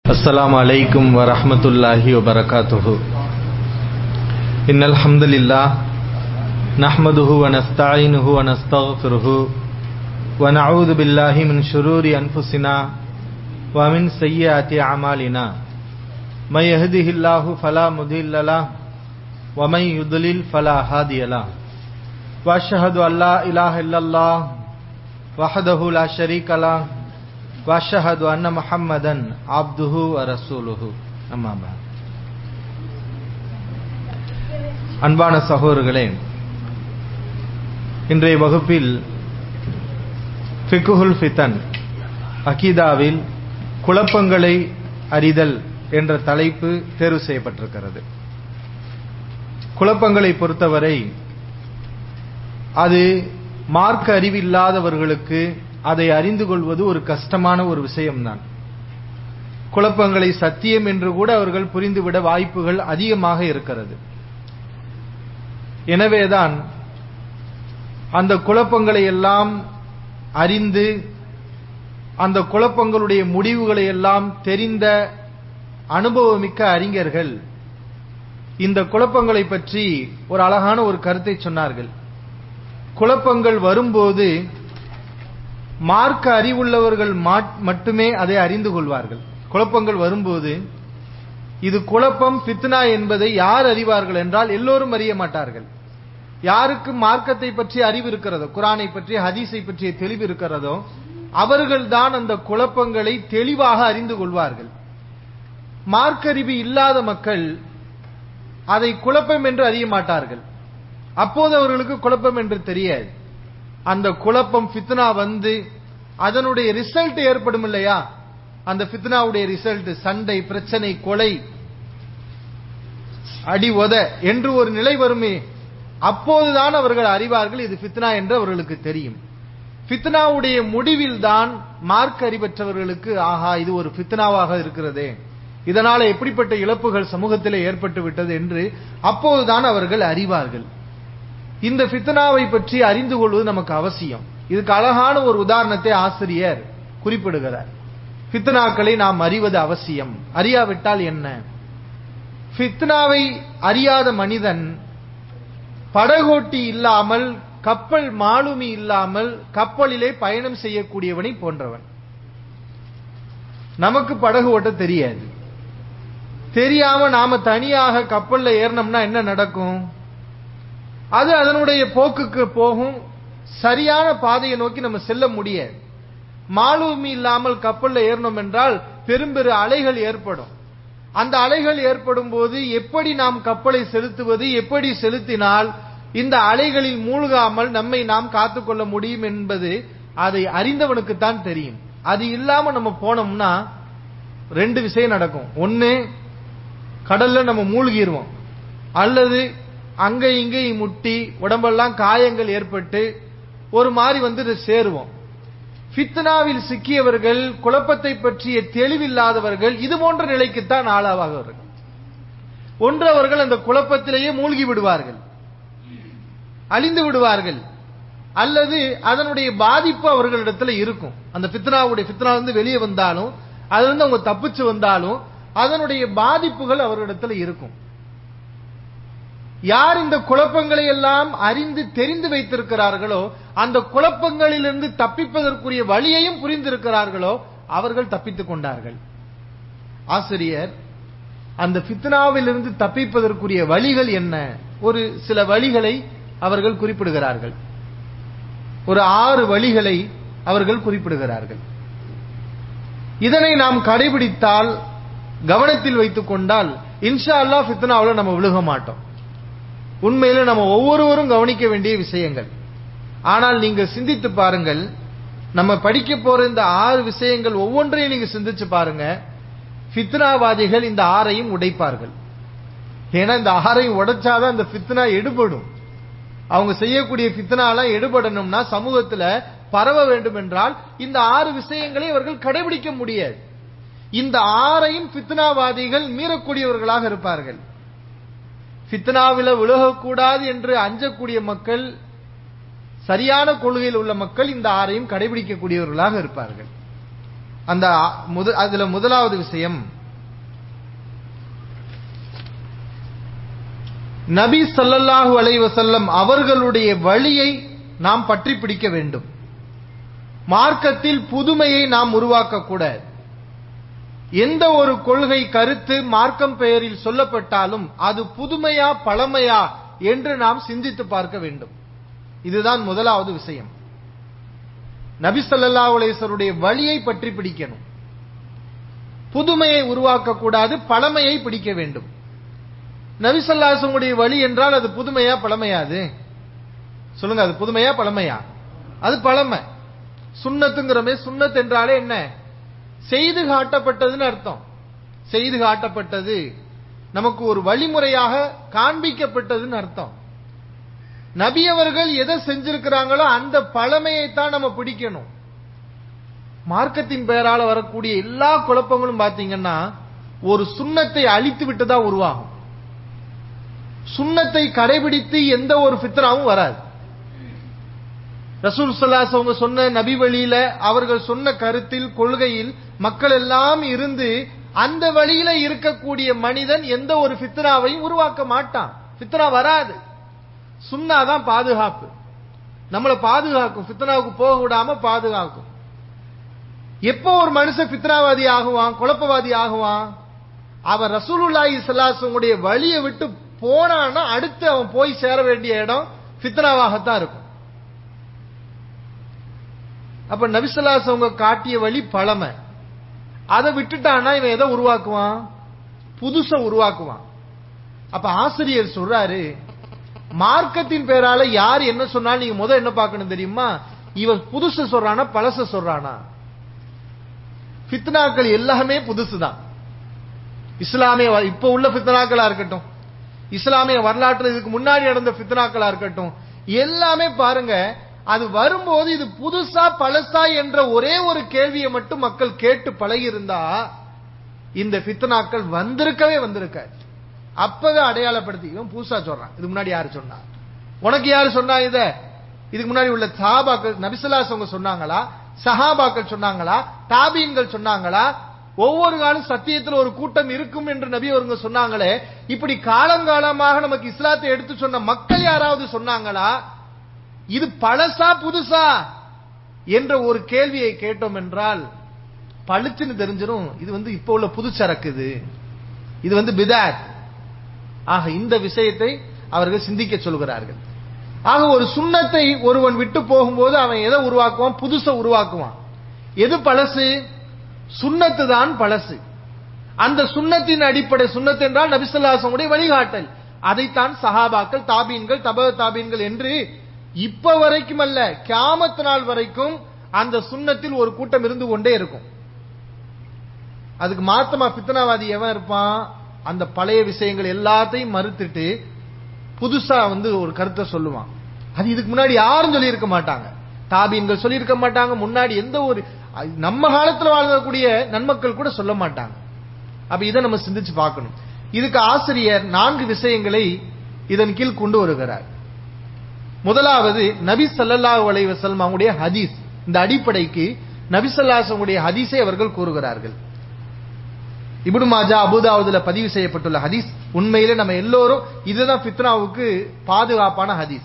السلام عليكم ورحمة الله وبركاته إن الحمد لله نحمده ونستعينه ونستغفره ونعوذ بالله من شرور أنفسنا ومن سيئات أعمالنا من يهده الله فلا مضل له ومن يضلل فلا هادي له وأشهد أن لا إله إلا الله وحده لا شريك له واشهد ان محمدا عبده ورسوله அம்மா அன்பான சகோதரர்களே இன்றைய வகுப்பில் ஃபிகுல் ஃபிதன் அகீதாவில் குழப்பங்களை அறிதல் என்ற தலைப்பு தேர்வு செய்யப்பட்டிருக்கிறது குழப்பங்களை பொறுத்தவரை அது மார்க்க அறிவில்லாதவர்களுக்கு அதை அறிந்து கொள்வது ஒரு கஷ்டமான ஒரு விஷயம்தான் குழப்பங்களை சத்தியம் என்று கூட அவர்கள் புரிந்துவிட வாய்ப்புகள் அதிகமாக இருக்கிறது எனவேதான் அந்த குழப்பங்களை எல்லாம் அறிந்து அந்த குழப்பங்களுடைய முடிவுகளை எல்லாம் தெரிந்த அனுபவமிக்க அறிஞர்கள் இந்த குழப்பங்களை பற்றி ஒரு அழகான ஒரு கருத்தை சொன்னார்கள் குழப்பங்கள் வரும்போது மார்க்க அறிவுள்ளவர்கள் மட்டுமே அதை அறிந்து கொள்வார்கள் குழப்பங்கள் வரும்போது இது குழப்பம் பித்னா என்பதை யார் அறிவார்கள் என்றால் எல்லோரும் அறிய மாட்டார்கள் யாருக்கு மார்க்கத்தை பற்றி அறிவு இருக்கிறதோ குரானை பற்றி ஹதீஸை பற்றிய தெளிவு இருக்கிறதோ அவர்கள்தான் அந்த குழப்பங்களை தெளிவாக அறிந்து கொள்வார்கள் மார்க்க அறிவு இல்லாத மக்கள் அதை குழப்பம் என்று அறிய மாட்டார்கள் அப்போது அவர்களுக்கு குழப்பம் என்று தெரியாது அந்த குழப்பம் ஃபித்னா வந்து அதனுடைய ரிசல்ட் ஏற்படும் இல்லையா அந்த ஃபித்னாவுடைய ரிசல்ட் சண்டை பிரச்சனை கொலை அடி ஒத என்று ஒரு நிலை வருமே அப்போதுதான் அவர்கள் அறிவார்கள் இது ஃபித்னா என்று அவர்களுக்கு தெரியும் ஃபித்னாவுடைய முடிவில் தான் மார்க் அறிவற்றவர்களுக்கு ஆஹா இது ஒரு ஃபித்னாவாக இருக்கிறதே இதனால எப்படிப்பட்ட இழப்புகள் சமூகத்திலே ஏற்பட்டு விட்டது என்று அப்போதுதான் அவர்கள் அறிவார்கள் இந்த ஃபித்னாவை பற்றி அறிந்து கொள்வது நமக்கு அவசியம் இதுக்கு அழகான ஒரு உதாரணத்தை ஆசிரியர் குறிப்பிடுகிறார் ஃபித்னாக்களை நாம் அறிவது அவசியம் அறியாவிட்டால் என்ன ஃபித்னாவை அறியாத மனிதன் படகோட்டி இல்லாமல் கப்பல் மாலுமி இல்லாமல் கப்பலிலே பயணம் செய்யக்கூடியவனை போன்றவன் நமக்கு படகு ஓட்ட தெரியாது தெரியாம நாம தனியாக கப்பல்ல ஏறினோம்னா என்ன நடக்கும் அது அதனுடைய போக்குக்கு போகும் சரியான பாதையை நோக்கி நம்ம செல்ல முடியாது மாலுமி இல்லாமல் கப்பல்ல ஏறணும் என்றால் பெரும்பெரு அலைகள் ஏற்படும் அந்த அலைகள் ஏற்படும் போது எப்படி நாம் கப்பலை செலுத்துவது எப்படி செலுத்தினால் இந்த அலைகளில் மூழ்காமல் நம்மை நாம் காத்துக்கொள்ள முடியும் என்பது அதை அறிந்தவனுக்கு தான் தெரியும் அது இல்லாம நம்ம போனோம்னா ரெண்டு விஷயம் நடக்கும் ஒன்னு கடல்ல நம்ம மூழ்கிடுவோம் அல்லது அங்க இங்கேயும் முட்டி உடம்பெல்லாம் காயங்கள் ஏற்பட்டு ஒரு மாதிரி வந்து சேருவோம் ஃபித்னாவில் சிக்கியவர்கள் குழப்பத்தை பற்றிய தெளிவில்லாதவர்கள் இது போன்ற நிலைக்குத்தான் ஆளாவார்கள் ஒன்று அவர்கள் அந்த குழப்பத்திலேயே மூழ்கி விடுவார்கள் அழிந்து விடுவார்கள் அல்லது அதனுடைய பாதிப்பு அவர்களிடத்துல இருக்கும் அந்த ஃபித்னாவுடைய ஃபித்னா வந்து வெளியே வந்தாலும் அதுல இருந்து அவங்க தப்பிச்சு வந்தாலும் அதனுடைய பாதிப்புகள் அவர்களிடத்துல இருக்கும் யார் இந்த குழப்பங்களை எல்லாம் அறிந்து தெரிந்து வைத்திருக்கிறார்களோ அந்த குழப்பங்களிலிருந்து தப்பிப்பதற்குரிய வழியையும் புரிந்திருக்கிறார்களோ அவர்கள் தப்பித்துக் கொண்டார்கள் ஆசிரியர் அந்த பித்னாவிலிருந்து தப்பிப்பதற்குரிய வழிகள் என்ன ஒரு சில வழிகளை அவர்கள் குறிப்பிடுகிறார்கள் ஒரு ஆறு வழிகளை அவர்கள் குறிப்பிடுகிறார்கள் இதனை நாம் கடைபிடித்தால் கவனத்தில் வைத்துக் கொண்டால் இன்ஷா அல்லா ஃபித்னாவில் நம்ம விழுக மாட்டோம் உண்மையில நம்ம ஒவ்வொருவரும் கவனிக்க வேண்டிய விஷயங்கள் ஆனால் நீங்க சிந்தித்து பாருங்கள் நம்ம படிக்க போற இந்த ஆறு விஷயங்கள் ஒவ்வொன்றையும் நீங்க சிந்திச்சு பாருங்க ஃபித்னாவாதிகள் இந்த ஆறையும் உடைப்பார்கள் ஏன்னா இந்த ஆறையும் உடைச்சாதான் இந்த ஃபித்னா எடுபடும் அவங்க செய்யக்கூடிய ஃபித்னாலாம் எடுபடணும்னா சமூகத்துல பரவ வேண்டும் என்றால் இந்த ஆறு விஷயங்களை அவர்கள் கடைபிடிக்க முடியாது இந்த ஆறையும் ஃபித்னாவாதிகள் மீறக்கூடியவர்களாக இருப்பார்கள் ஃபித்னாவில விலகக்கூடாது என்று அஞ்சக்கூடிய மக்கள் சரியான கொள்கையில் உள்ள மக்கள் இந்த ஆறையும் கடைபிடிக்கக்கூடியவர்களாக இருப்பார்கள் அந்த முத- அதுல முதலாவது விஷயம் நபி ஸல்லல்லாஹு அலைஹி வஸல்லம் அவர்களுடைய வழியை நாம் பற்றி பிடிக்க வேண்டும் மார்க்கத்தில் புதுமையை நாம் உருவாக்க கூடாது எந்த ஒரு கொள்கை கருத்து மார்க்கம் பெயரில் சொல்லப்பட்டாலும் அது புதுமையா பழமையா என்று நாம் சிந்தித்து பார்க்க வேண்டும் இதுதான் முதலாவது விஷயம் நபி ஸல்லல்லாஹு அலைஹி வஸல்லுடைய வழியை பற்றி பிடிக்கணும் புதுமையை உருவாக்க கூடாது பழமையை பிடிக்க வேண்டும் நபி ஸல்லல்லாஹு வழி என்றால் அது புதுமையா பழமையா அது சொல்லுங்க அது புதுமையா பழமையா அது பழமை சுண்ணத்துங்கிறமே சுண்ணத் என்றாலே என்ன செய்து காட்டப்பட்டதுன்னு அர்த்தம் செய்து காட்டப்பட்டது நமக்கு ஒரு வழிமுறையாக காண்பிக்கப்பட்டதுன்னு அர்த்தம் நபி அவர்கள் எதை செஞ்சிருக்கிறாங்களோ அந்த பழமையை தான் நம்ம பிடிக்கணும் மார்க்கத்தின் பெயரால வரக்கூடிய எல்லா குழப்பங்களும் பாத்தீங்கன்னா ஒரு சுண்ணத்தை அழித்து விட்டு தான் உருவாகும் சுண்ணத்தை கடைபிடித்து எந்த ஒரு ஃபித்ராவும் வராது ரசூல் சல்லாஸ் அவங்க சொன்ன நபி வழியில அவர்கள் சொன்ன கருத்தில் கொள்கையில் மக்கள் எல்லாம் இருந்து அந்த வழியில இருக்கக்கூடிய மனிதன் எந்த ஒரு ஃபித்ராவையும் உருவாக்க மாட்டான் ஃபித்ரா வராது சுண்ணா தான் பாதுகாப்பு நம்மளை பாதுகாக்கும் ஃபித்னாவுக்கு போக விடாம பாதுகாக்கும் எப்போ ஒரு மனுஷன் ஃபித்னாவாதி ஆகுவான் குழப்பவாதி ஆகுவான் அவன் ரசூலுல்லாஹி ஸல்லல்லாஹு வழியை விட்டு போனான்னா அடுத்து அவன் போய் சேர வேண்டிய இடம் ஃபித்னாவாகத்தான் இருக்கும் அப்ப நபிசல்லாஸ் அவங்க காட்டிய வழி பழமை அதை விட்டுட்டான்னா இவன் எதை உருவாக்குவான் புதுசா உருவாக்குவான் அப்ப ஆசிரியர் சொல்றாரு மார்க்கத்தின் பேரால யார் என்ன சொன்னாலும் நீங்க முதல் என்ன பார்க்கணும் தெரியுமா இவன் புதுசு சொல்றானா பழச சொல்றானா ஃபித்னாக்கள் எல்லாமே புதுசுதான் இஸ்லாமிய இப்ப உள்ள ஃபித்னாக்களா இருக்கட்டும் இஸ்லாமிய வரலாற்றுல இதுக்கு முன்னாடி நடந்த ஃபித்னாக்களா இருக்கட்டும் எல்லாமே பாருங்க அது வரும்போது இது புதுசா பழசா என்ற ஒரே ஒரு கேள்வியை மட்டும் மக்கள் கேட்டு பழகி இருந்தா இந்த ஃபித்னாக்கள் வந்திருக்கவே வந்திருக்காது அப்பவே அடையாளப்படுத்தி இவன் புதுசா சொல்றான் இதுக்கு முன்னாடி யாரு சொன்னா உனக்கு யாரு சொன்னா இத இதுக்கு முன்னாடி உள்ள சஹாபாக்கள் நபிசுல்லாஸ் அவங்க சொன்னாங்களா சஹாபாக்கள் சொன்னாங்களா தாபீன்கள் சொன்னாங்களா ஒவ்வொரு காலம் சத்தியத்தில் ஒரு கூட்டம் இருக்கும் என்று நபி அவருங்க சொன்னாங்களே இப்படி காலங்காலமாக நமக்கு இஸ்லாத்தை எடுத்து சொன்ன மக்கள் யாராவது சொன்னாங்களா இது பழசா புதுசா என்ற ஒரு கேள்வியை கேட்டோம் என்றால் பளிச்சுன்னு தெரிஞ்சிடும் இது வந்து இப்ப உள்ள புது சரக்கு இது இது வந்து பிதாத் ஆக இந்த விஷயத்தை அவர்கள் சிந்திக்க சொல்கிறார்கள் ஆக ஒரு சுண்ணத்தை ஒருவன் விட்டு போகும்போது அவன் எதை உருவாக்குவான் புதுசை உருவாக்குவான் எது பழசு சுண்ணத்து தான் பழசு அந்த சுண்ணத்தின் அடிப்படை சுண்ணத் என்றால் நபிசல்லாசமுடைய வழிகாட்டல் அதைத்தான் சஹாபாக்கள் தாபீன்கள் தப தாபீன்கள் என்று இப்ப வரைக்கும் அல்ல கியாமத்து நாள் வரைக்கும் அந்த சுண்ணத்தில் ஒரு கூட்டம் இருந்து கொண்டே இருக்கும் அதுக்கு மாத்தமா பித்தனாவாதி எவன் இருப்பான் அந்த பழைய விஷயங்கள் எல்லாத்தையும் மறுத்துட்டு புதுசா வந்து ஒரு கருத்தை சொல்லுவான் அது இதுக்கு முன்னாடி யாரும் சொல்லியிருக்க மாட்டாங்க தாபீன்கள் சொல்லியிருக்க மாட்டாங்க முன்னாடி எந்த ஒரு நம்ம காலத்துல வாழக்கூடிய நன்மக்கள் கூட சொல்ல மாட்டாங்க அப்ப இதை நம்ம சிந்திச்சு பார்க்கணும் இதுக்கு ஆசிரியர் நான்கு விஷயங்களை இதன் கீழ் கொண்டு வருகிறார் முதலாவது நபி சல்லல்லாஹு அலைஹி வஸல்லம் அவங்களுடைய ஹதீஸ் இந்த அடிப்படைக்கு நபி ஸல்லல்லாஹு ஹதீஸை அவர்கள் கூறுகிறார்கள் இப்னு மாஜா அபுதாவுதுல பதிவு செய்யப்பட்டுள்ள ஹதீஸ் உண்மையிலே நம்ம எல்லோரும் இதுதான் ஃபித்னாவுக்கு பாதுகாப்பான ஹதீஸ்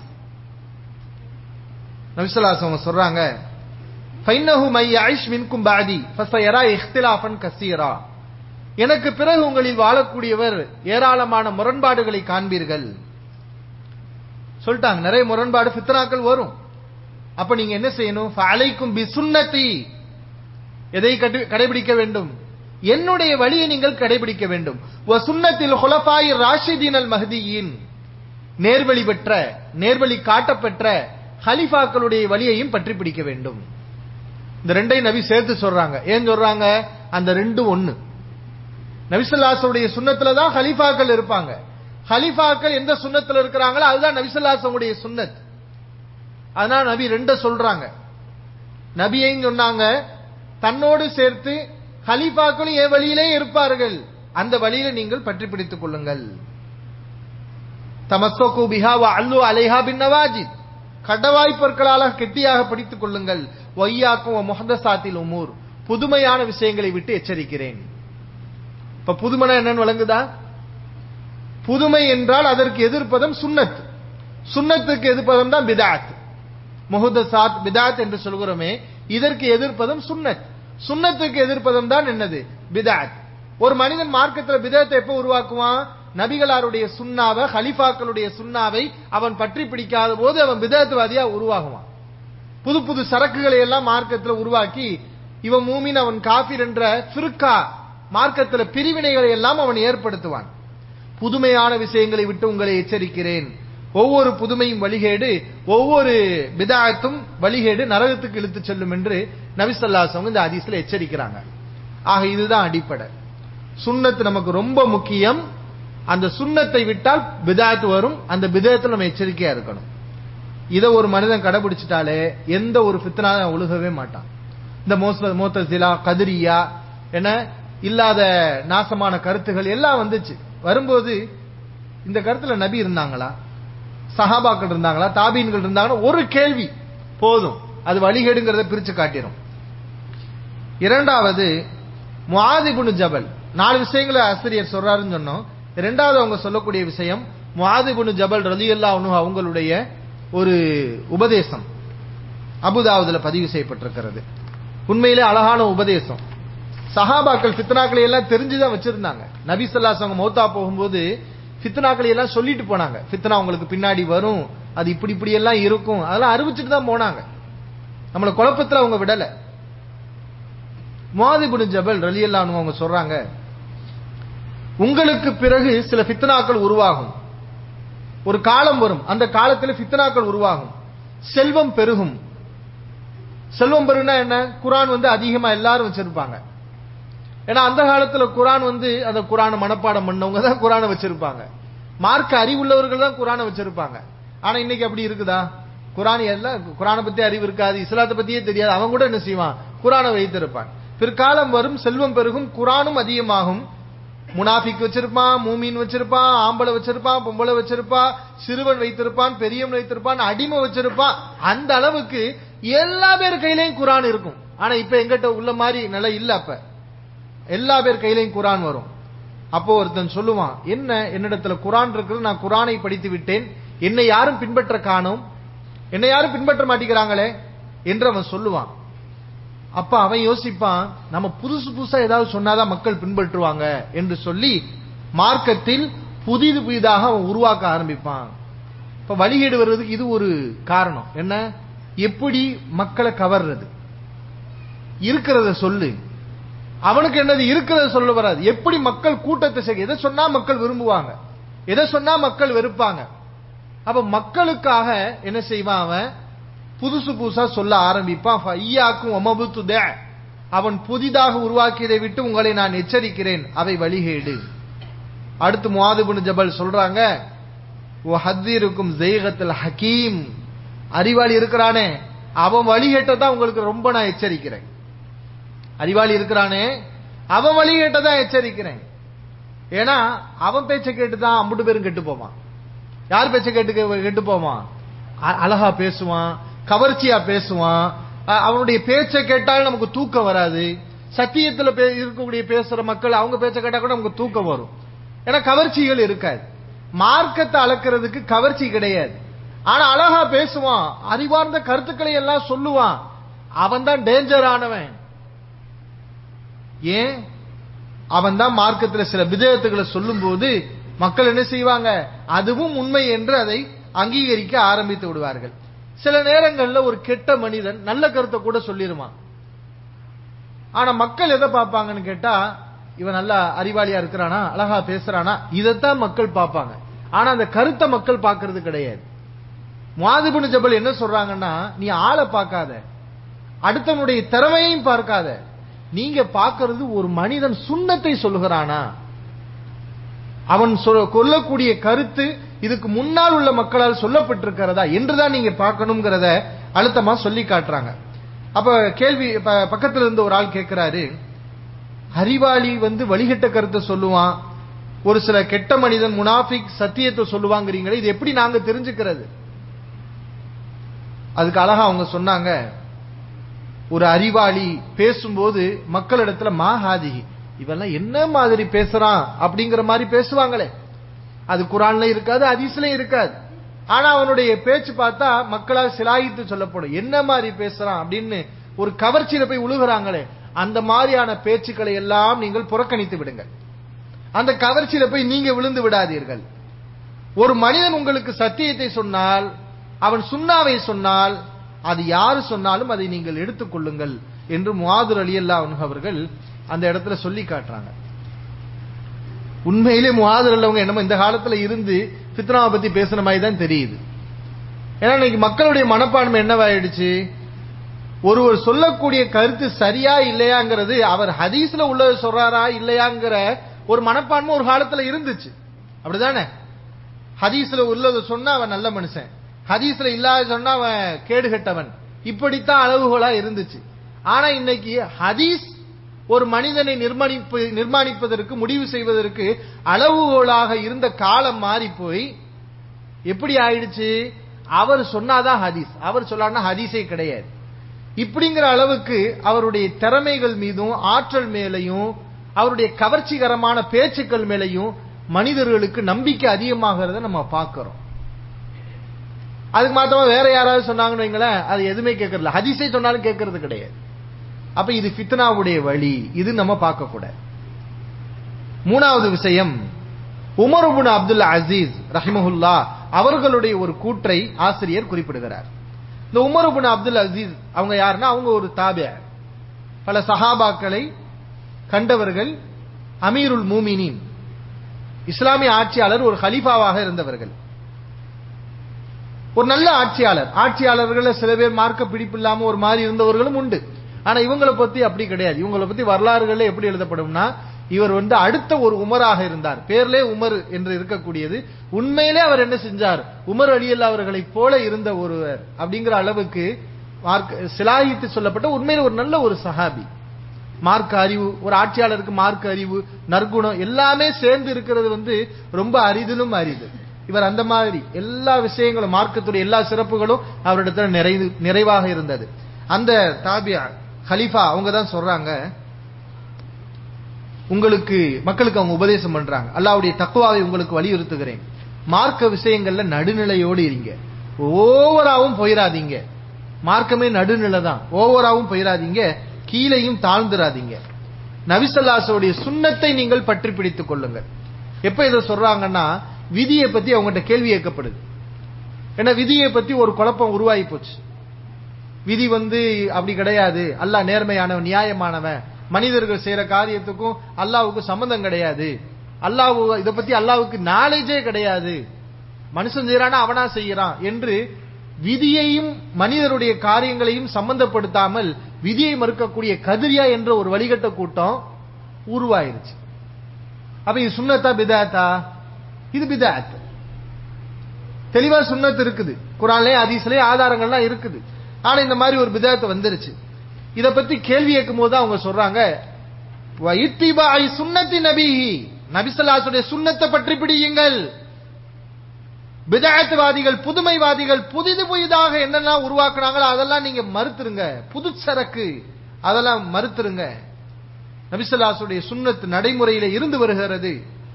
நபி ஸல்லல்லாஹு அவங்க சொல்றாங்க ஃபைன்னஹு மை யைஷ் மின்கும் பாதி ஃபஸயரா இக்திலாஃபன் கஸீரா எனக்கு பிறகு உங்களில் வாழக்கூடியவர் ஏராளமான முரண்பாடுகளை காண்பீர்கள் சொல்லிட்டாங்க நிறைய முரண்பாடு ஃபித்னாக்கள் வரும் அப்ப நீங்க என்ன செய்யணும் அலைக்கும் பி சுன்னத்தி எதை கடைபிடிக்க வேண்டும் என்னுடைய வழியை நீங்கள் கடைபிடிக்க வேண்டும் சுன்னத்தில் ஹுலஃபாய் ராஷிதீன் அல் மஹதியின் நேர்வழி பெற்ற நேர்வழி காட்டப்பெற்ற ஹலிஃபாக்களுடைய வழியையும் பற்றி பிடிக்க வேண்டும் இந்த ரெண்டையும் நபி சேர்த்து சொல்றாங்க ஏன் சொல்றாங்க அந்த ரெண்டும் ஒண்ணு நபிசல்லாசனுடைய சுண்ணத்துல தான் ஹலிஃபாக்கள் இருப்பாங்க ஹலிஃபாக்கள் எந்த சுண்ணத்துல இருக்கிறாங்களோ அதுதான் நபிசல்லாசனுடைய சுண்ணத் அதனால நபி ரெண்ட சொல்றாங்க நபியையும் சொன்னாங்க தன்னோடு சேர்த்து ஹலிஃபாக்களும் என் வழியிலே இருப்பார்கள் அந்த வழியில நீங்கள் பற்றி பிடித்துக் கொள்ளுங்கள் தமசோகு பிஹாவா அல்லு அலைஹா பின் நவாஜித் கடவாய் பொருட்களால கெட்டியாக படித்துக் கொள்ளுங்கள் ஒய்யாக்கும் முகதசாத்தில் உமூர் புதுமையான விஷயங்களை விட்டு எச்சரிக்கிறேன் இப்ப புதுமனை என்னன்னு வழங்குதா புதுமை என்றால் அதற்கு எதிர்ப்பதம் சுன்னத் சுன்னத்துக்கு எதிர்ப்பதம் தான் பிதாத் முஹதசாத் பிதாத் என்று சொல்கிறோமே இதற்கு எதிர்ப்பதம் சுன்னத் சுன்னத்துக்கு எதிர்ப்பதம் தான் என்னது பிதாத் ஒரு மனிதன் மார்க்கத்தில் பிதத்தை எப்ப உருவாக்குவான் நபிகளாருடைய சுண்ணாவை ஹலிஃபாக்களுடைய சுண்ணாவை அவன் பற்றி பிடிக்காத போது அவன் பிதத்துவாதியா உருவாகுவான் புது புது சரக்குகளை எல்லாம் மார்க்கத்தில் உருவாக்கி இவன் மூமின் அவன் காஃபிர் என்ற ஃபிருக்கா மார்க்கத்தில் பிரிவினைகளை எல்லாம் அவன் ஏற்படுத்துவான் புதுமையான விஷயங்களை விட்டு உங்களை எச்சரிக்கிறேன் ஒவ்வொரு புதுமையும் வழிகேடு ஒவ்வொரு பிதாயத்தும் வழிகேடு நரகத்துக்கு இழுத்து செல்லும் என்று நபிசல்லாசவங்க இந்த ஹதீஸ்ல எச்சரிக்கிறாங்க ஆக இதுதான் அடிப்படை சுண்ணத்து நமக்கு ரொம்ப முக்கியம் அந்த சுண்ணத்தை விட்டால் பிதாயத்து வரும் அந்த பிதயத்தில் நம்ம எச்சரிக்கையா இருக்கணும் இதை ஒரு மனிதன் கடைபிடிச்சிட்டாலே எந்த ஒரு ஃபித்னா ஒழுகவே மாட்டான் இந்த மோச மோத்தசிலா கதிரியா என இல்லாத நாசமான கருத்துகள் எல்லாம் வந்துச்சு வரும்போது இந்த கருத்துல நபி இருந்தாங்களா சஹாபாக்கள் இருந்தாங்களா தாபீன்கள் இருந்தாங்கன்னா ஒரு கேள்வி போதும் அது வழிகேடுங்கிறத பிரிச்சு காட்டிடும் இரண்டாவது முஆதிபுனு ஜபல் நாலு விஷயங்களை ஆசிரியர் சொல்றாருன்னு சொன்னோம் இரண்டாவது அவங்க சொல்லக்கூடிய விஷயம் முஆதிபுனு ஜபல் ரலியல்லா அவங்களுடைய ஒரு உபதேசம் அபுதாவுதுல பதிவு செய்யப்பட்டிருக்கிறது உண்மையிலே அழகான உபதேசம் சஹாபாக்கள் ஃபித்னாக்களை எல்லாம் தெரிஞ்சுதான் வச்சிருந்தாங்க நபி ஸல்லல்லாஹு அவங்க மௌத்தா போகும்போது ஃபித்னாக்களை எல்லாம் சொல்லிட்டு போனாங்க ஃபித்னா உங்களுக்கு பின்னாடி வரும் அது இப்படி இப்படி எல்லாம் இருக்கும் அதெல்லாம் அறிவிச்சிட்டு தான் போனாங்க நம்மள குழப்பத்துல அவங்க விடல முஆதிபுன் ஜபல் ரலியல்லாஹு அவங்க சொல்றாங்க உங்களுக்கு பிறகு சில ஃபித்னாக்கள் உருவாகும் ஒரு காலம் வரும் அந்த காலத்தில் ஃபித்னாக்கள் உருவாகும் செல்வம் பெருகும் செல்வம் பெருகுனா என்ன குரான் வந்து அதிகமா எல்லாரும் வச்சிருப்பாங்க ஏன்னா அந்த காலத்துல குரான் வந்து அந்த குரானை மனப்பாடம் பண்ணவங்க தான் குரானை வச்சிருப்பாங்க மார்க்க அறிவுள்ளவர்கள் தான் குரானை வச்சிருப்பாங்க ஆனா இன்னைக்கு அப்படி இருக்குதா குரான் எல்லாம் குரானை பத்தி அறிவு இருக்காது இஸ்லாத்தை பத்தியே தெரியாது அவன் கூட என்ன செய்வான் குரானை வைத்திருப்பான் பிற்காலம் வரும் செல்வம் பெருகும் குரானும் அதிகமாகும் முனாஃபிக் வச்சிருப்பான் மூமீன் வச்சிருப்பான் ஆம்பளை வச்சிருப்பான் பொம்பளை வச்சிருப்பான் சிறுவன் வைத்திருப்பான் பெரியவன் வைத்திருப்பான் அடிமை வச்சிருப்பான் அந்த அளவுக்கு எல்லா பேர் கையிலையும் குரான் இருக்கும் ஆனா இப்ப எங்கிட்ட உள்ள மாதிரி நிலை இல்ல அப்ப எல்லா பேர் கையிலையும் குரான் வரும் அப்போ ஒருத்தன் சொல்லுவான் என்ன என்னிடத்துல குரான் இருக்குது நான் குரானை படித்து விட்டேன் என்னை யாரும் பின்பற்ற காணோம் என்னை யாரும் பின்பற்ற மாட்டேங்கிறாங்களே என்று அவன் சொல்லுவான் அப்ப அவன் யோசிப்பான் நம்ம புதுசு புதுசா ஏதாவது சொன்னாதான் மக்கள் பின்பற்றுவாங்க என்று சொல்லி மார்க்கத்தில் புதிது புதிதாக அவன் உருவாக்க ஆரம்பிப்பான் இப்ப வழிகேடு வருவதுக்கு இது ஒரு காரணம் என்ன எப்படி மக்களை கவர்றது இருக்கிறத சொல்லு அவனுக்கு என்னது இருக்கிறத சொல்ல வராது எப்படி மக்கள் கூட்டத்தை செய்ய எதை சொன்னா மக்கள் விரும்புவாங்க எதை சொன்னா மக்கள் வெறுப்பாங்க அப்ப மக்களுக்காக என்ன செய்வான் அவன் புதுசு புதுசா சொல்ல ஆரம்பிப்பான் ஐயாக்கும் ஒமபுத்து அவன் புதிதாக உருவாக்கியதை விட்டு உங்களை நான் எச்சரிக்கிறேன் அவை வழிகேடு அடுத்து முவாதுபின் ஜபல் சொல்றாங்க ஓ ஹத்தீருக்கும் ஜெய்கத்தில் ஹக்கீம் அறிவாளி இருக்கிறானே அவன் வழிகேட்டதான் உங்களுக்கு ரொம்ப நான் எச்சரிக்கிறேன் அறிவாளி இருக்கிறானே அவன் வழிகேட்டதான் எச்சரிக்கிறேன் ஏன்னா அவன் பேச்சை கேட்டுதான் அம்புட்டு பேரும் கெட்டு போவான் யார் பேச்சை கேட்டு கெட்டு போவான் அழகா பேசுவான் கவர்ச்சியா பேசுவான் அவனுடைய பேச்சை கேட்டால் நமக்கு தூக்கம் வராது சத்தியத்துல இருக்கக்கூடிய பேசுற மக்கள் அவங்க பேச்சை கேட்டா கூட நமக்கு தூக்கம் வரும் ஏன்னா கவர்ச்சிகள் இருக்காது மார்க்கத்தை அளக்கிறதுக்கு கவர்ச்சி கிடையாது ஆனா அழகா பேசுவான் அறிவார்ந்த கருத்துக்களை எல்லாம் சொல்லுவான் அவன் தான் டேஞ்சர் ஆனவன் ஏன் அவன் தான் மார்க்கத்தில் சில விதயத்துகளை சொல்லும் போது மக்கள் என்ன செய்வாங்க அதுவும் உண்மை என்று அதை அங்கீகரிக்க ஆரம்பித்து விடுவார்கள் சில நேரங்கள்ல ஒரு கெட்ட மனிதன் நல்ல கருத்தை கூட சொல்லிருவான் ஆனா மக்கள் எதை பார்ப்பாங்கன்னு கேட்டா இவன் நல்லா அறிவாளியா இருக்கிறானா அழகா பேசுறானா இதைத்தான் மக்கள் பார்ப்பாங்க ஆனா அந்த கருத்தை மக்கள் பார்க்கறது கிடையாது மாதிபுன் ஜபல் என்ன சொல்றாங்கன்னா நீ ஆளை பார்க்காத அடுத்தவனுடைய திறமையையும் பார்க்காத நீங்க பார்க்கிறது ஒரு மனிதன் சுண்ணத்தை சொல்லுகிறானா அவன் கொல்லக்கூடிய கருத்து இதுக்கு முன்னால் உள்ள மக்களால் சொல்லப்பட்டிருக்கிறதா என்றுதான் நீங்க பார்க்கணுங்கிறத அழுத்தமா சொல்லி காட்டுறாங்க அப்ப கேள்வி பக்கத்துல இருந்து ஒரு ஆள் கேட்கிறாரு அறிவாளி வந்து வழிகட்ட கருத்தை சொல்லுவான் ஒரு சில கெட்ட மனிதன் முனாஃபிக் சத்தியத்தை சொல்லுவாங்கிறீங்களே இது எப்படி நாங்க தெரிஞ்சுக்கிறது அதுக்கு அழகா அவங்க சொன்னாங்க ஒரு அறிவாளி பேசும்போது மக்களிடத்துல மாஹாதிகி இவெல்லாம் என்ன மாதிரி பேசுறான் அப்படிங்கிற மாதிரி பேசுவாங்களே அது குரான்ல இருக்காது ஹதீஸ்லயும் இருக்காது ஆனா அவனுடைய பேச்சு பார்த்தா மக்களால் சிலாயித்து சொல்லப்படும் என்ன மாதிரி பேசுறான் அப்படின்னு ஒரு கவர்ச்சியில போய் உழுகுறாங்களே அந்த மாதிரியான பேச்சுக்களை எல்லாம் நீங்கள் புறக்கணித்து விடுங்கள் அந்த கவர்ச்சியில போய் நீங்க விழுந்து விடாதீர்கள் ஒரு மனிதன் உங்களுக்கு சத்தியத்தை சொன்னால் அவன் சுண்ணாவை சொன்னால் அது யாரு சொன்னாலும் அதை நீங்கள் எடுத்துக்கொள்ளுங்கள் என்று முவாதுர் அலி அல்லா அவர்கள் அந்த இடத்துல சொல்லி காட்டுறாங்க உண்மையிலே முவாதுர் அல்லவங்க என்னமோ இந்த காலத்துல இருந்து ஃபித்னாவை பத்தி பேசுன மாதிரி தான் தெரியுது ஏன்னா இன்னைக்கு மக்களுடைய மனப்பான்மை என்னவாயிடுச்சு ஒருவர் சொல்லக்கூடிய கருத்து சரியா இல்லையாங்கிறது அவர் ஹதீஸ்ல உள்ளது சொல்றாரா இல்லையாங்கிற ஒரு மனப்பான்மை ஒரு காலத்துல இருந்துச்சு அப்படிதானே ஹதீஸ்ல உள்ளது சொன்னா அவன் நல்ல மனுஷன் ஹதீஸ்ல இல்லாத சொன்னா அவன் கேடு கெட்டவன் இப்படித்தான் அளவுகோலா இருந்துச்சு ஆனா இன்னைக்கு ஹதீஸ் ஒரு மனிதனை நிர்மாணிப்பு நிர்மாணிப்பதற்கு முடிவு செய்வதற்கு அளவுகோலாக இருந்த காலம் மாறி போய் எப்படி ஆயிடுச்சு அவர் சொன்னாதான் ஹதீஸ் அவர் சொல்லான்னா ஹதீஸே கிடையாது இப்படிங்கிற அளவுக்கு அவருடைய திறமைகள் மீதும் ஆற்றல் மேலையும் அவருடைய கவர்ச்சிகரமான பேச்சுக்கள் மேலையும் மனிதர்களுக்கு நம்பிக்கை அதிகமாகிறத நம்ம பார்க்கிறோம் அதுக்கு மாத்திரமா வேற யாராவது சொன்னாங்கன்னு வைங்களேன் அது எதுவுமே கேட்கறதில்ல ஹதீஸை சொன்னாலும் கேட்கறது கிடையாது அப்ப இது ஃபித்னாவுடைய வழி இது நம்ம பார்க்க கூடாது மூணாவது விஷயம் உமருபுன் அப்துல் அசீஸ் ரஹிமஹுல்லா அவர்களுடைய ஒரு கூற்றை ஆசிரியர் குறிப்பிடுகிறார் இந்த உமருபுன் அப்துல் அசீஸ் அவங்க யாருன்னா அவங்க ஒரு தாபிய பல சஹாபாக்களை கண்டவர்கள் அமீருல் மூமினின் இஸ்லாமிய ஆட்சியாளர் ஒரு ஹலீஃபாவாக இருந்தவர்கள் ஒரு நல்ல ஆட்சியாளர் ஆட்சியாளர்கள் சில பேர் மார்க்க பிடிப்பு இல்லாம ஒரு மாதிரி இருந்தவர்களும் உண்டு ஆனா இவங்களை பத்தி அப்படி கிடையாது இவங்களை பத்தி வரலாறுகள்ல எப்படி எழுதப்படும்னா இவர் வந்து அடுத்த ஒரு உமராக இருந்தார் பேர்லே உமர் என்று இருக்கக்கூடியது உண்மையிலே அவர் என்ன செஞ்சார் உமர் அலியல்லா அவர்களைப் போல இருந்த ஒருவர் அப்படிங்கிற அளவுக்கு மார்க் சிலாயித்து சொல்லப்பட்ட உண்மையில ஒரு நல்ல ஒரு சஹாபி மார்க்க அறிவு ஒரு ஆட்சியாளருக்கு மார்க்க அறிவு நற்குணம் எல்லாமே சேர்ந்து இருக்கிறது வந்து ரொம்ப அரிதிலும் அரிது இவர் அந்த மாதிரி எல்லா விஷயங்களும் மார்க்கத்துடைய எல்லா சிறப்புகளும் அவரிடத்துல நிறைவு நிறைவாக இருந்தது அந்த தாபியா ஹலீஃபா அவங்க தான் சொல்றாங்க உங்களுக்கு மக்களுக்கு அவங்க உபதேசம் பண்றாங்க அல்லாவுடைய தக்குவாவை உங்களுக்கு வலியுறுத்துகிறேன் மார்க்க விஷயங்கள்ல நடுநிலையோடு இருங்க ஓவராவும் போயிடாதீங்க மார்க்கமே நடுநிலை தான் ஓவராவும் போயிடாதீங்க கீழையும் தாழ்ந்துராதீங்க நபிசல்லாசோடைய சுண்ணத்தை நீங்கள் பற்றி பிடித்துக் கொள்ளுங்கள் எப்ப இதை சொல்றாங்கன்னா விதியை பத்தி அவங்ககிட்ட கேள்வி கேட்கப்படுது ஏன்னா விதியை பத்தி ஒரு குழப்பம் உருவாகி போச்சு விதி வந்து அப்படி கிடையாது அல்லாஹ் நேர்மையானவன் நியாயமானவன் மனிதர்கள் செய்யற காரியத்துக்கும் அல்லாவுக்கும் சம்பந்தம் கிடையாது அல்லாஹ் இதை பத்தி அல்லாவுக்கு நாலேஜே கிடையாது மனுஷன் செய்யறானா அவனா செய்யறான் என்று விதியையும் மனிதருடைய காரியங்களையும் சம்பந்தப்படுத்தாமல் விதியை மறுக்கக்கூடிய கதிரியா என்ற ஒரு வழிகட்ட கூட்டம் உருவாயிருச்சு அப்ப இது சுண்ணத்தா பிதாத்தா இது பிதாத் தெளிவா சுண்ணத்து இருக்குது குரான்லயே அதிசலே ஆதாரங்கள்லாம் இருக்குது ஆனா இந்த மாதிரி ஒரு பிதாத்து வந்துருச்சு இத பத்தி கேள்வி கேட்கும் போது அவங்க சொல்றாங்க இத்திபாய் சுண்ணத்தி நபி நபிசல்லாசுடைய சுண்ணத்தை பற்றி பிடியுங்கள் பிதாயத்துவாதிகள் புதுமைவாதிகள் புதிது புதிதாக என்னெல்லாம் உருவாக்குனாங்களோ அதெல்லாம் நீங்க மறுத்துருங்க புது சரக்கு அதெல்லாம் மறுத்துருங்க நபிசல்லாசுடைய சுண்ணத்து நடைமுறையில இருந்து வருகிறது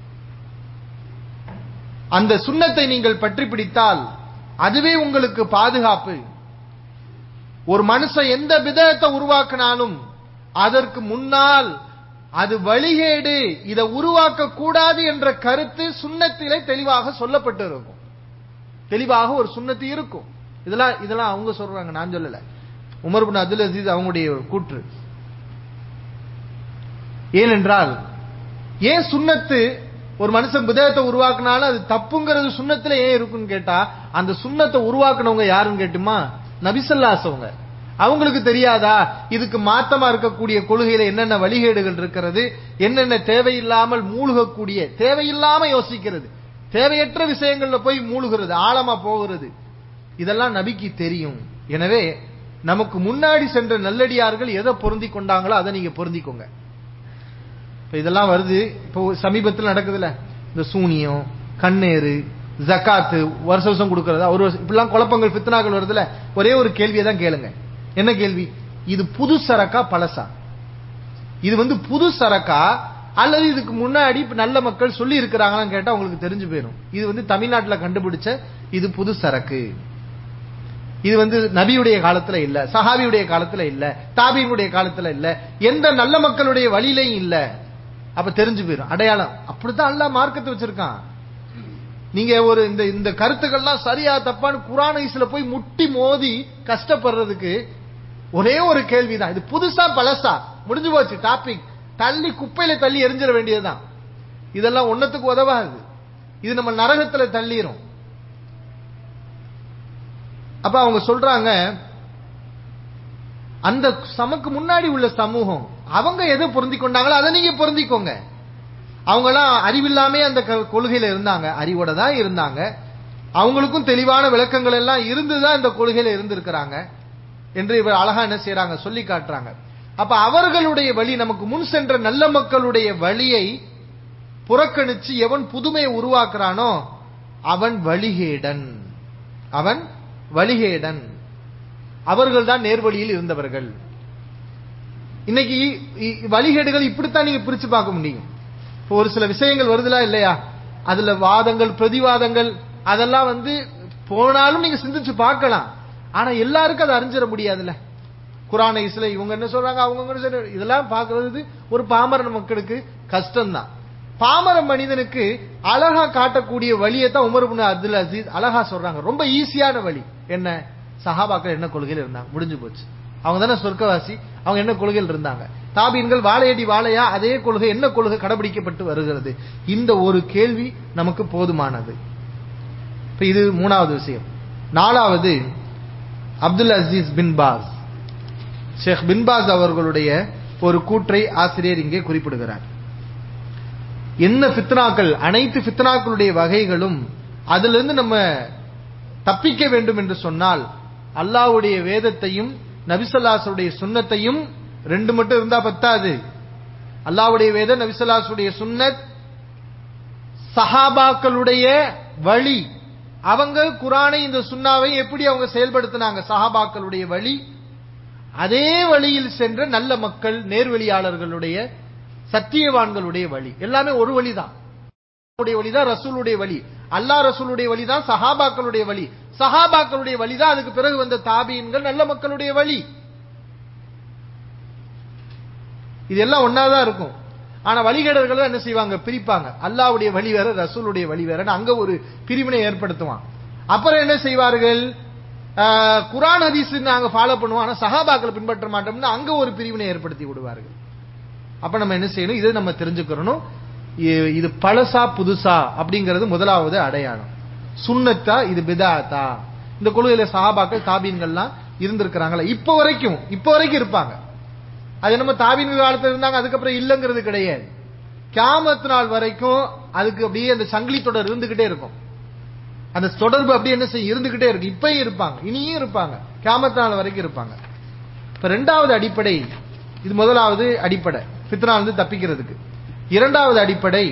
அந்த சுண்ணத்தை நீங்கள் பற்றி பிடித்தால் அதுவே உங்களுக்கு பாதுகாப்பு ஒரு மனுஷன் எந்த விதத்தை உருவாக்கினாலும் அதற்கு முன்னால் அது வழிகேடு இதை உருவாக்க கூடாது என்ற கருத்து சுண்ணத்திலே தெளிவாக சொல்லப்பட்டு இருக்கும் தெளிவாக ஒரு சுண்ணத்து இருக்கும் இதெல்லாம் இதெல்லாம் அவங்க சொல்றாங்க நான் சொல்லல உமர் பின் அப்துல் அசீஸ் அவங்களுடைய கூற்று ஏனென்றால் ஏன் சுண்ணத்து ஒரு மனுஷன் விதத்தை உருவாக்குனாலும் அது தப்புங்கிறது சுண்ணத்துல ஏன் இருக்குன்னு கேட்டா அந்த சுண்ணத்தை உருவாக்குனவங்க யாருன்னு கேட்டுமா நபிசல்லாசவங்க அவங்களுக்கு தெரியாதா இதுக்கு மாத்தமா இருக்கக்கூடிய கொள்கையில என்னென்ன வழிகேடுகள் இருக்கிறது என்னென்ன தேவையில்லாமல் மூழ்கக்கூடிய தேவையில்லாம யோசிக்கிறது தேவையற்ற விஷயங்கள்ல போய் மூழ்கிறது ஆழமா போகிறது இதெல்லாம் நபிக்கு தெரியும் எனவே நமக்கு முன்னாடி சென்ற நல்லடியார்கள் எதை பொருந்தி கொண்டாங்களோ அதை நீங்க பொருந்திக்கோங்க இப்ப இதெல்லாம் வருது இப்போ சமீபத்தில் நடக்குதுல்ல இந்த சூனியம் கண்ணேறு ஜக்காத்து வருஷ வருஷம் கொடுக்கறதா ஒரு வருஷம் இப்படிலாம் குழப்பங்கள் பித்தனாக்கள் வருதுல ஒரே ஒரு கேள்வியை தான் கேளுங்க என்ன கேள்வி இது புது சரக்கா பழசா இது வந்து புது சரக்கா அல்லது இதுக்கு முன்னாடி இப்ப நல்ல மக்கள் சொல்லி இருக்கிறாங்களான்னு கேட்டா உங்களுக்கு தெரிஞ்சு போயிடும் இது வந்து தமிழ்நாட்டுல கண்டுபிடிச்ச இது புது சரக்கு இது வந்து நபியுடைய காலத்துல இல்ல சஹாபியுடைய காலத்துல இல்ல தாபியினுடைய காலத்துல இல்ல எந்த நல்ல மக்களுடைய வழியிலையும் இல்ல அப்ப தெரிஞ்சு போயிடும் அடையாளம் அப்படித்தான் அல்லாஹ் மார்க்கத்தை வச்சிருக்கான் நீங்க ஒரு இந்த இந்த கருத்துக்கள்லாம் சரியா தப்பான்னு குரானைஸ்ல போய் முட்டி மோதி கஷ்டப்படுறதுக்கு ஒரே ஒரு கேள்விதான் இது புதுசா பழசா முடிஞ்சு போச்சு டாபிக் தள்ளி குப்பையில தள்ளி எரிஞ்சிட வேண்டியதுதான் இதெல்லாம் ஒன்னத்துக்கு உதவாது இது நம்ம நரகத்துல தள்ளிரும் அப்ப அவங்க சொல்றாங்க அந்த சமக்கு முன்னாடி உள்ள சமூகம் அவங்க எதை பொருந்தி கொண்டாங்களோ அதை நீங்க பொருந்திக்கோங்க அவங்களாம் அறிவில்லாமே அந்த க- கொள்கையில இருந்தாங்க அறிவோட தான் இருந்தாங்க அவங்களுக்கும் தெளிவான விளக்கங்கள் எல்லாம் இருந்துதான் இந்த கொள்கையில இருந்திருக்கிறாங்க என்று இவர் அழகா என்ன செய்றாங்க சொல்லி காட்டுறாங்க அப்ப அவர்களுடைய வழி நமக்கு முன் சென்ற நல்ல மக்களுடைய வழியை புறக்கணிச்சு எவன் புதுமையை உருவாக்குறானோ அவன் வழிகேடன் அவன் வழிகேடன் அவர்கள் தான் நேர்வழியில் இருந்தவர்கள் இன்னைக்கு இ- வழிகேடுகள் இப்படித்தான் நீங்க பிரிச்சு பார்க்க முடியும் இப்போ ஒரு சில விஷயங்கள் வருதுலா இல்லையா அதுல வாதங்கள் பிரதிவாதங்கள் அதெல்லாம் வந்து போனாலும் நீங்க சிந்திச்சு பார்க்கலாம் ஆனா எல்லாருக்கும் அதை அறிஞ்சிட முடியாதுல்ல குரான இஸ்ல இவங்க என்ன சொல்றாங்க அவங்க என்ன சொல்றாங்க இதெல்லாம் பார்க்கிறது ஒரு பாமர மக்களுக்கு கஷ்டம்தான் பாமர மனிதனுக்கு அழகா காட்டக்கூடிய வழியை தான் உமர் இப்னு அப்துல் அசீஸ் அழகா சொல்றாங்க ரொம்ப ஈஸியான வழி என்ன சஹாபாக்கள் என்ன கொள்கையில் இருந்தாங்க முடிஞ்சு போச்சு அவங்க தானே சொர்க்கவாசி அவங்க என்ன கொள்கையில் இருந்தாங்க தாபீன்கள் வாழையடி வாழையா அதே கொள்கை என்ன கொள்கை கடைபிடிக்கப்பட்டு வருகிறது இந்த ஒரு கேள்வி நமக்கு போதுமானது இப்ப இது மூணாவது விஷயம் நாலாவது Abdul Aziz bin Baz Sheikh bin Baz அவர்களுடைய ஒரு கூற்றை ஆசிரியர் இங்கே குறிப்பிடுகிறார் என்ன ஃபித்னாக்கள் அனைத்து ஃபித்னாக்களுடைய வகைகளும் அதிலிருந்து நம்ம தப்பிக்க வேண்டும் என்று சொன்னால் அல்லாஹ்வுடைய வேதத்தையும் நபிசல்லாசுடைய சுன்னத்தையும் ரெண்டு மட்டும் இருந்தா பத்தாது அல்லாஹ்வுடைய வேதம் நபிசல்லாசுடைய சுன்னத் சஹாபாக்களுடைய வழி அவங்க குரானை இந்த சுன்னாவை எப்படி அவங்க செயல்படுத்தினாங்க சஹாபாக்களுடைய வழி அதே வழியில் சென்ற நல்ல மக்கள் நேர்வழியாளர்களுடைய சத்தியவான்களுடைய வழி எல்லாமே ஒரு வழிதான் உடைய வழிதான் ரசூலுடைய வழி அல்லாஹ் ரசூலுடைய வழிதான் சஹாபாக்களுடைய வழி சஹாபாக்களுடைய வழிதான் அதுக்கு பிறகு வந்த தாபீன்கள் நல்ல மக்களுடைய வழி இதெல்லாம் ஒன்னாதான் இருக்கும் ஆனா வழிகேடர்கள் என்ன செய்வாங்க பிரிப்பாங்க அல்லாஹ்வுடைய வழி வேற ரசூலுடைய வழி வேறன்னு அங்க ஒரு பிரிவினை ஏற்படுத்துவான் அப்புறம் என்ன செய்வார்கள் ஆஹ், குர்ஆன் ஹதீஸ் நாங்க ஃபாலோ பண்ணுவோம் ஆனா சஹாபாக்களை பின்பற்ற மாட்டோம்னு அங்க ஒரு பிரிவினை ஏற்படுத்தி விடுவார்கள் அப்ப நம்ம என்ன செய்யணும் இதை நம்ம தெரிஞ்சுக்கிறணும் இ- இது பழசா புதுசா அப்படிங்கிறது முதலாவது அடையாளம் சுன்னத்தா இது பிதாத்தா இந்த கொள்கையில சஹாபாக்கள் தாபீன்கள்லாம் இருந்திருக்கிறாங்களா இப்ப வரைக்கும் இப்ப வரைக்கும் இருப்பாங்க அது நம்ம தாபீன் காலத்துல இருந்தாங்க அதுக்கப்புறம் இல்லங்கிறது கிடையாது கியாமத் நாள் வரைக்கும் அதுக்கு அப்படியே அந்த சங்கிலி தொடர் இருந்துகிட்டே இருக்கும் அந்த தொடர்பு அப்படியே என்ன செய்யும் இருந்துகிட்டே இருக்கு இப்பயும் இருப்பாங்க இனியும் இருப்பாங்க கியாமத் நாள் வரைக்கும் இருப்பாங்க இப்ப ரெண்டாவது அடிப்படை இது முதலாவது அடிப்படை ஃபித்னா வந்து தப்பிக்கிறதுக்கு இரண்டாவது அடிப்படை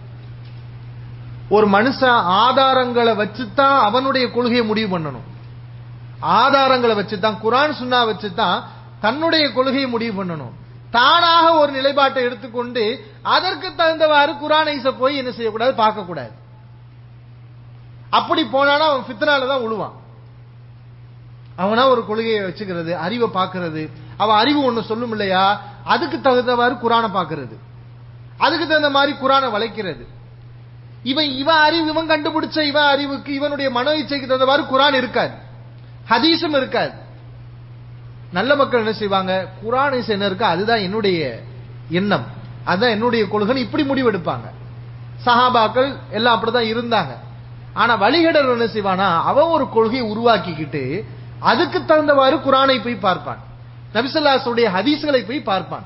ஒரு மனுஷன் ஆதாரங்களை வச்சுதான் அவனுடைய கொள்கையை முடிவு பண்ணணும் ஆதாரங்களை வச்சுதான் குரான் சுன்னா வச்சுதான் தன்னுடைய கொள்கையை முடிவு பண்ணணும் தானாக ஒரு நிலைப்பாட்டை எடுத்துக்கொண்டு அதற்கு தகுந்தவாறு குரானைச போய் என்ன செய்யக்கூடாது பார்க்க கூடாது அப்படி போனானா அவன் ஃபித்னால தான் உழுவான் அவனா ஒரு கொள்கையை வச்சுக்கிறது அறிவை பார்க்கிறது அவன் அறிவு ஒண்ணு சொல்லும் இல்லையா அதுக்கு தகுந்தவாறு குரானை பார்க்கிறது அதுக்கு தகுந்த மாதிரி குரானை வளைக்கிறது இவன் இவன் அறிவு இவன் கண்டுபிடிச்ச இவன் அறிவுக்கு இவனுடைய மனோ இச்சைக்கு தகுந்தவாறு குரான் இருக்காது ஹதீஸும் இருக்காது நல்ல மக்கள் என்ன செய்வாங்க குரான் இசை என்ன இருக்கா அதுதான் என்னுடைய எண்ணம் அதுதான் என்னுடைய கொள்கைன்னு இப்படி முடிவெடுப்பாங்க சஹாபாக்கள் எல்லாம் அப்படிதான் இருந்தாங்க ஆனா வழிகடல் என்ன செய்வானா அவன் ஒரு கொள்கையை உருவாக்கிக்கிட்டு அதுக்கு தகுந்தவாறு குரானை போய் பார்ப்பான் நபிசல்லாசுடைய ஹதீஸ்களை போய் பார்ப்பான்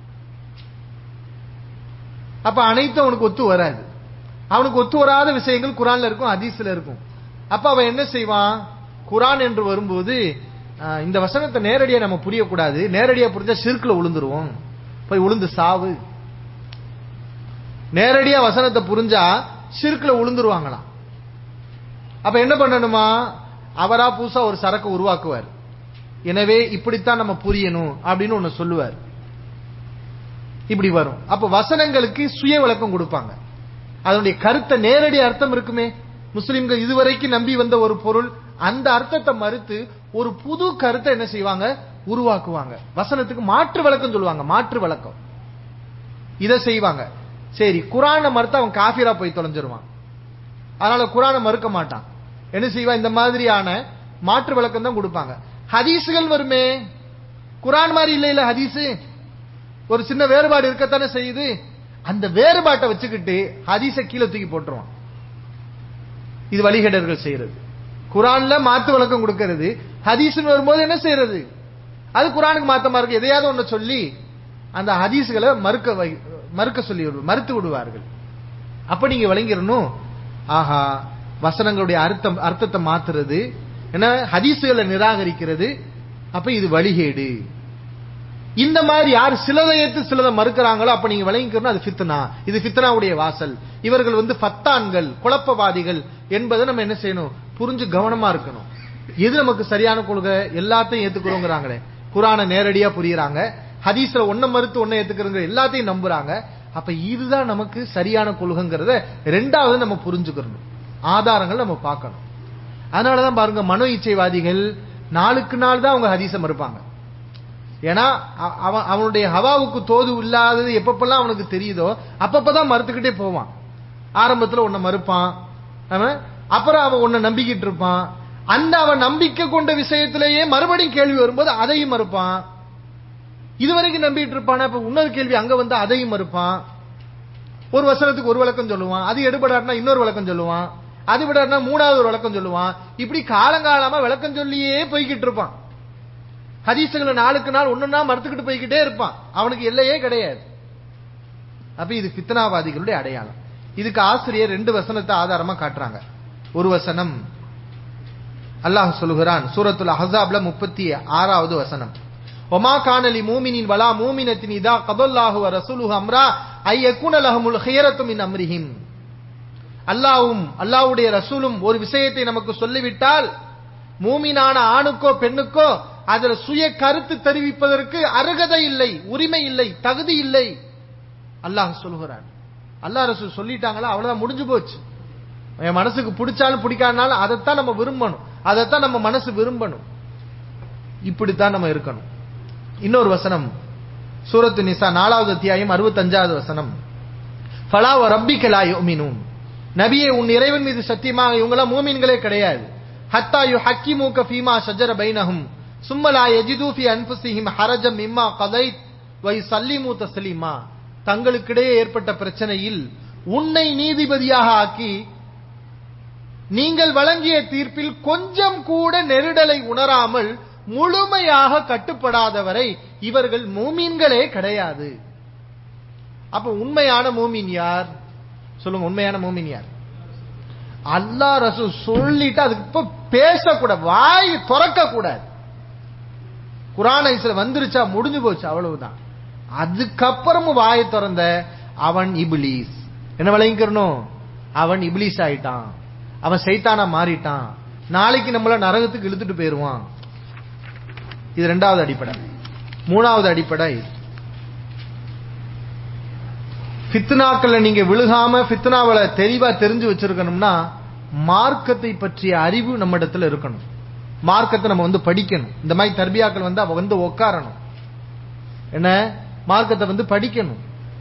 அப்ப அனைத்தும் அவனுக்கு ஒத்து வராது அவனுக்கு ஒத்து வராத விஷயங்கள் குரான்ல இருக்கும் ஹதீஸ்ல இருக்கும் அப்ப அவன் என்ன செய்வான் குரான் என்று வரும்போது ஆஹ், இந்த வசனத்தை நேரடியா நம்ம புரியக்கூடாது நேரடியா புரிஞ்சா சிறுக்குல விழுந்துருவோம் போய் விழுந்து சாவு நேரடியா வசனத்தை புரிஞ்சா சிறுக்குல விழுந்துருவாங்களாம் அப்ப என்ன பண்ணணுமா அவரா புதுசா ஒரு சரக்கு உருவாக்குவார் எனவே இப்படித்தான் நம்ம புரியணும் அப்படின்னு ஒண்ணு சொல்லுவார் இப்படி வரும் அப்ப வசனங்களுக்கு சுய விளக்கம் கொடுப்பாங்க அதனுடைய கருத்தை நேரடி அர்த்தம் இருக்குமே முஸ்லிம்கள் இதுவரைக்கும் நம்பி வந்த ஒரு பொருள் அந்த அர்த்தத்தை மறுத்து ஒரு புது கருத்தை என்ன செய்வாங்க உருவாக்குவாங்க வசனத்துக்கு மாற்று விளக்கம் சொல்லுவாங்க மாற்று விளக்கம் இதை செய்வாங்க சரி குரானை மறுத்து அவன் காஃபிரா போய் தொலைஞ்சிருவான் அதனால குரானை மறுக்க மாட்டான் என்ன செய்வான் இந்த மாதிரியான மாற்று விளக்கம் தான் கொடுப்பாங்க ஹதீஸுகள் வருமே குரான் மாதிரி இல்ல இல்ல ஹதீஸ் ஒரு சின்ன வேறுபாடு இருக்கத்தானே செய்யுது அந்த வேறுபாட்டை வச்சுக்கிட்டு ஹதீஸ கீழே தூக்கி போட்டுருவான் இது வழிகேடர்கள் செய்யறது குரான்ல மாத்து விளக்கம் கொடுக்கிறது ஹதீஸ்னு வரும்போது என்ன செய்யறது அது குரானுக்கு மாத்தமா இருக்கு எதையாவது ஒண்ணு சொல்லி அந்த ஹதீஸ்களை மறுக்க வை- மறுக்க சொல்லி விடு- மறுத்து விடுவார்கள் அப்ப நீங்க விளங்கிடணும் ஆஹா வசனங்களுடைய அர்த்தம் அர்த்தத்தை மாத்துறது என்ன ஹதீசுகளை நிராகரிக்கிறது அப்ப இது வழிகேடு இந்த மாதிரி யார் சிலதை ஏத்து சிலதை மறுக்கிறாங்களோ அப்ப நீங்க விளங்கிக்கணும் அது ஃபித்னா இது ஃபித்னாவுடைய வாசல் இவர்கள் வந்து ஃபத்தான்கள் குழப்பவாதிகள் என்பதை நம்ம என்ன செய்யணும் புரிஞ்சு கவனமா இருக்கணும் எது நமக்கு சரியான கொள்கை எல்லாத்தையும் ஏத்துக்கிறோங்கிறாங்களே குரானை நேரடியா புரியுறாங்க ஹதீஸ்ல ஒன்ன மறுத்து ஒன்ன ஏத்துக்கிறோங்க எல்லாத்தையும் நம்புறாங்க அப்ப இதுதான் நமக்கு சரியான கொள்கைங்கிறத ரெண்டாவது நம்ம புரிஞ்சுக்கிறணும் ஆதாரங்கள் நம்ம பார்க்கணும் அதனாலதான் பாருங்க மனோ இச்சைவாதிகள் நாளுக்கு நாள் தான் அவங்க ஹதீஸை மறுப்பாங்க ஏன்னா அ- அவன் அவனுடைய ஹவாவுக்கு தோது இல்லாதது எப்பப்பெல்லாம் அவனுக்கு தெரியுதோ அப்பப்பதான் மறுத்துக்கிட்டே போவான் ஆரம்பத்துல உன்னை மறுப்பான் அவன் அப்புறம் அவன் உன்னை நம்பிக்கிட்டு இருப்பான் அந்த அவன் நம்பிக்கை கொண்ட விஷயத்திலேயே மறுபடியும் கேள்வி வரும்போது அதையும் மறுப்பான் இதுவரைக்கும் நம்பிட்டு இருப்பானா இப்ப இன்னொரு கேள்வி அங்க வந்து அதையும் மறுப்பான் ஒரு வசனத்துக்கு ஒரு விளக்கம் சொல்லுவான் அது எடுபடாட்டினா இன்னொரு விளக்கம் சொல்லுவான் அது விடாட்டினா மூணாவது ஒரு விளக்கம் சொல்லுவான் இப்படி காலங்காலமா விளக்கம் சொல்லியே போய்கிட்டு இருப்பான் ஹதீசுகளை நாளுக்கு நாள் ஒண்ணுன்னா மறுத்துக்கிட்டு போய்கிட்டே இருப்பான் அவனுக்கு எல்லையே கிடையாது அப்ப இது பித்தனாவாதிகளுடைய அடையாளம் இதுக்கு ஆசிரியர் ரெண்டு வசனத்தை ஆதாரமா காட்டுறாங்க ஒரு வசனம் அல்லாஹ் சொல்லுகிறான் சூரத்துல் அஹஸாப்ல முப்பத்தி ஆறாவது வசனம் ஒமா கானலி மூமினின் வலா மூமினத்தின் இதா கதல்லாஹு வ ரசூலுஹு அம்ரா ஐ யகுன லஹமுல் ஹியரத்து மின் அம்ரிஹிம் அல்லாஹ்வும் அல்லாஹ்வுடைய ரசூலும் ஒரு விஷயத்தை நமக்கு சொல்லிவிட்டால் மூமினான ஆணுக்கோ பெண்ணுக்கோ அதுல சுய கருத்து தெரிவிப்பதற்கு அருகதை இல்லை உரிமை இல்லை தகுதி இல்லை அல்லாஹ் சொல்லுகிறான் அல்லாஹ் ரசூல் சொல்லிட்டாங்களா அவ்வளவுதான் முடிஞ்சு போச்சு என் மனசுக்கு பிடிச்சாலும் பிடிக்காதனாலும் அதைத்தான் நம்ம விரும்பணும் அதைத்தான் நம்ம மனசு விரும்பணும் இப்படித்தான் நம்ம இருக்கணும் இன்னொரு வசனம் சூரத்து நிசா நாலாவது அத்தியாயம் அறுபத்தஞ்சாவது வசனம் ஃபலாவ ரப்பிக்கலா யுமினூன் நபியே உன் இறைவன் மீது சத்தியமாக இவங்களாம் மூமின்களே கிடையாது ஹத்தா யு ஹக்கிமூக ஃபீமா ஷஜர பைனஹும் சும்மலா யஜிது ஃபி அன்ஃபுஸிஹிம் ஹரஜம் மிம்மா கதைத் வை சல்லிமு தஸ்லீமா தங்களுக்கிடையே ஏற்பட்ட பிரச்சனையில் உன்னை நீதிபதியாக ஆக்கி நீங்கள் வழங்கிய தீர்ப்பில் கொஞ்சம் கூட நெருடலை உணராமல் முழுமையாக கட்டுப்படாதவரை இவர்கள் மூமீன்களே கிடையாது அப்ப உண்மையான மூமின் யார் சொல்லுங்க உண்மையான மூமின் யார் அல்லாஹ் ரசூல் சொல்லிட்டு அதுக்கு இப்ப பேசக்கூடாது வாய் திறக்க கூடாது குரான் ஐஸ்ல வந்துருச்சா முடிஞ்சு போச்சு அவ்வளவுதான் அதுக்கப்புறமும் வாயை திறந்த அவன் இபிலீஸ் என்ன விளங்கிக்கிறணும் அவன் இபிலீஸ் ஆயிட்டான் அவன் சைத்தானா மாறிட்டான் நாளைக்கு நம்மள நரகத்துக்கு இழுத்துட்டு போயிருவான் இது ரெண்டாவது அடிப்படை மூணாவது அடிப்படை ஃபித்னாக்கள்ல நீங்க விழுகாம ஃபித்னாவல தெளிவா தெரிஞ்சு வச்சிருக்கணும்னா மார்க்கத்தை பற்றிய அறிவு நம்ம இடத்துல இருக்கணும் மார்க்கத்தை நம்ம வந்து படிக்கணும் இந்த மாதிரி தர்பியாக்கள் வந்து அவ வந்து உட்காரணும் என்ன மார்க்கத்தை வந்து படிக்கணும்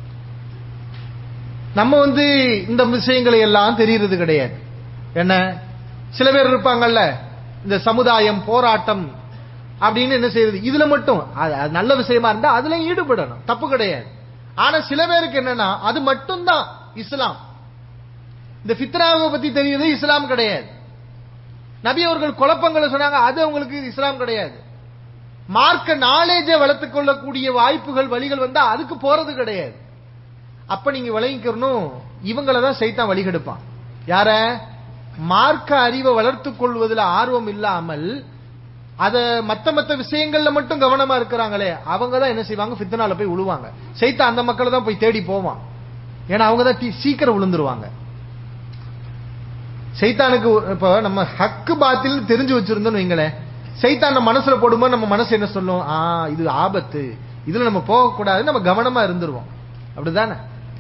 நம்ம வந்து இந்த விஷயங்களை எல்லாம் தெரியறது கிடையாது என்ன சில பேர் இருப்பாங்கல்ல இந்த சமுதாயம் போராட்டம் அப்படின்னு என்ன செய்யுது இதுல மட்டும் அது அது நல்ல விஷயமா இருந்தா அதுல ஈடுபடணும் தப்பு கிடையாது ஆனா சில பேருக்கு என்னன்னா அது மட்டும்தான் இஸ்லாம் இந்த ஃபித்னாவை பத்தி தெரியுது இஸ்லாம் கிடையாது நபி அவர்கள் குழப்பங்களை சொன்னாங்க அது அவங்களுக்கு இஸ்லாம் கிடையாது மார்க்க நாலேஜை வளர்த்துக் கொள்ளக்கூடிய வாய்ப்புகள் வழிகள் வந்தா அதுக்கு போறது கிடையாது அப்ப நீங்க விளங்கிக்கணும் இவங்கள தான் சைத்தான் வழிகெடுப்பான் யார மார்க்க அறிவை வளர்த்துக் கொள்வதில் ஆர்வம் இல்லாமல் அத மத்த மத்த விஷயங்கள்ல மட்டும் கவனமா இருக்கிறாங்களே அவங்க தான் என்ன செய்வாங்க ஃபித்னால போய் விழுவாங்க சைத்தான் அந்த மக்களை தான் போய் தேடி போவான் ஏன்னா அவங்க தான் தி- சீக்கிரம் விழுந்துருவாங்க சைத்தானுக்கு இப்ப நம்ம ஹக்கு பாத்தில் தெரிஞ்சு வச்சிருந்தோம்னு வைங்களேன் சைத்தான் நம்ம மனசுல போடும்போது நம்ம மனசு என்ன சொல்லும் ஆ இது ஆபத்து இதுல நம்ம போகக்கூடாது நம்ம கவனமா இருந்துருவோம் அப்படிதானே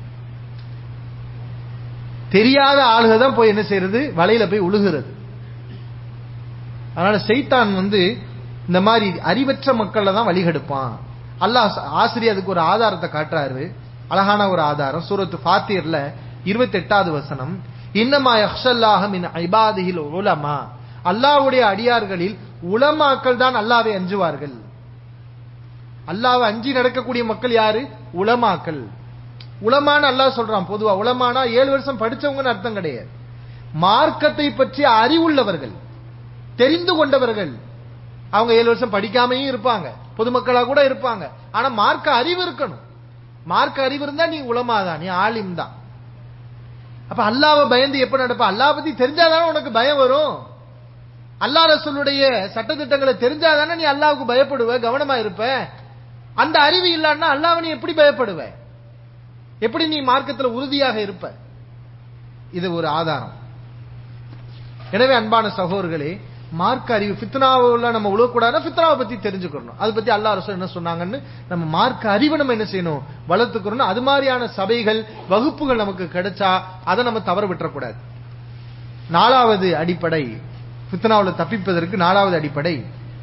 தெரியாத ஆளுக தான் போய் என்ன செய்யறது வலையில போய் உழுகிறது அதனால செய்தான் வந்து இந்த மாதிரி அறிவற்ற மக்கள்ல தான் வழிகெடுப்பான் அல்லாஹ் ஆசிரியர் அதுக்கு ஒரு ஆதாரத்தை காட்டுறாரு அழகான ஒரு ஆதாரம் சூரத்து ஃபாத்திர்ல இருபத்தி எட்டாவது வசனம் இன்னமா யஹ்ஷல்லாஹ மின் ஐபாதிஹில் உலமா அல்லாஹ்வுடைய அடியார்களில் உலமாக்கள் தான் அல்லாவை அஞ்சுவார்கள் அல்லாவை அஞ்சி நடக்கக்கூடிய மக்கள் யாரு உலமாக்கள் உலமான்னு அல்லாஹ் சொல்றான் பொதுவா உலமானா ஏழு வருஷம் படிச்சவங்கன்னு அர்த்தம் கிடையாது மார்க்கத்தை பற்றி அறிவுள்ளவர்கள் தெரிந்து கொண்டவர்கள் அவங்க ஏழு வருஷம் படிக்காமையும் இருப்பாங்க பொதுமக்களா கூட இருப்பாங்க ஆனா மார்க்க அறிவு இருக்கணும் மார்க்க அறிவு இருந்தா நீ உலமாதான் நீ ஆலிம் தான் அப்ப அல்லாவை பயந்து எப்ப நடப்ப அல்லா பத்தி தெரிஞ்சாதானே உனக்கு பயம் வரும் அல்லா ரசூலுடைய சட்டத்திட்டங்களை தெரிஞ்சாதானே நீ அல்லாவுக்கு பயப்படுவ கவனமா இருப்ப அந்த அறிவு இல்லான்னா அல்லாவை நீ எப்படி பயப்படுவ எப்படி நீ மார்க்கத்துல உறுதியாக இருப்ப இது ஒரு ஆதாரம் எனவே அன்பான சகோதரர்களே மார்க்க அறிவு ஃபித்னாவுல நம்ம உழக்கூடாதுன்னா ஃபித்னாவை பத்தி தெரிஞ்சுக்கணும் அதை பத்தி அல்லா ரசூல் என்ன சொன்னாங்கன்னு நம்ம மார்க்க அறிவை நம்ம என்ன செய்யணும் வளர்த்துக்கணும் அது மாதிரியான சபைகள் வகுப்புகள் நமக்கு கிடைச்சா அதை நம்ம தவற விட்டுறக்கூடாது நாலாவது அடிப்படை ஃபித்னாவுல தப்பிப்பதற்கு நாலாவது அடிப்படை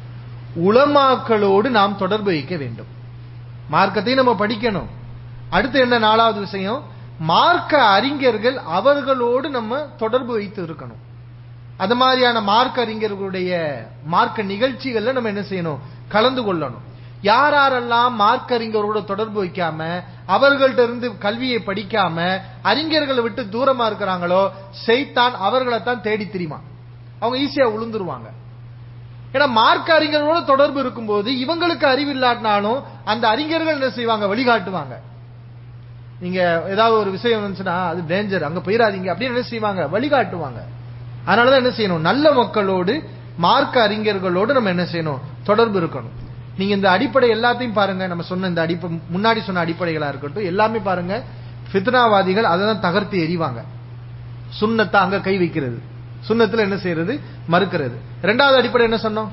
உலமாக்களோடு நாம் தொடர்பு வைக்க வேண்டும் மார்க்கத்தை நம்ம படிக்கணும் அடுத்து என்ன நாலாவது விஷயம் மார்க்க அறிஞர்கள் அவர்களோடு நம்ம தொடர்பு வைத்து இருக்கணும் அது மாதிரியான மார்க்க அறிஞர்களுடைய மார்க்க நிகழ்ச்சிகள்ல நம்ம என்ன செய்யணும் கலந்து கொள்ளணும் யார் யாரெல்லாம் மார்க்க அறிஞரோட தொடர்பு வைக்காம அவர்கள்ட்ட இருந்து கல்வியை படிக்காம அறிஞர்களை விட்டு தூரமா இருக்கிறாங்களோ செய்தான் அவர்களைத்தான் தேடி தெரியுமா அவங்க ஈஸியா உளுந்துருவாங்க ஏன்னா மார்க்க அறிஞர்களோட தொடர்பு இருக்கும்போது இவங்களுக்கு அறிவு இல்லாட்டினாலும் அந்த அறிஞர்கள் என்ன செய்வாங்க வழிகாட்டுவாங்க நீங்க ஏதாவது ஒரு விஷயம் இருந்துச்சுன்னா அது டேஞ்சர் அங்க போயிடாதீங்க அப்படின்னு என்ன செய்வாங்க வழிகாட்டுவாங்க அதனாலதான் என்ன செய்யணும் நல்ல மக்களோடு மார்க்க அறிஞர்களோடு நம்ம என்ன செய்யணும் தொடர்பு இருக்கணும் நீங்க இந்த அடிப்படை எல்லாத்தையும் பாருங்க நம்ம சொன்ன இந்த அடிப்படை முன்னாடி சொன்ன அடிப்படைகளா இருக்கட்டும் எல்லாமே பாருங்க ஃபித்னாவாதிகள் அதை தான் தகர்த்து எறிவாங்க சுண்ணத்தை அங்க கை வைக்கிறது சுண்ணத்துல என்ன செய்யறது மறுக்கிறது ரெண்டாவது அடிப்படை என்ன சொன்னோம்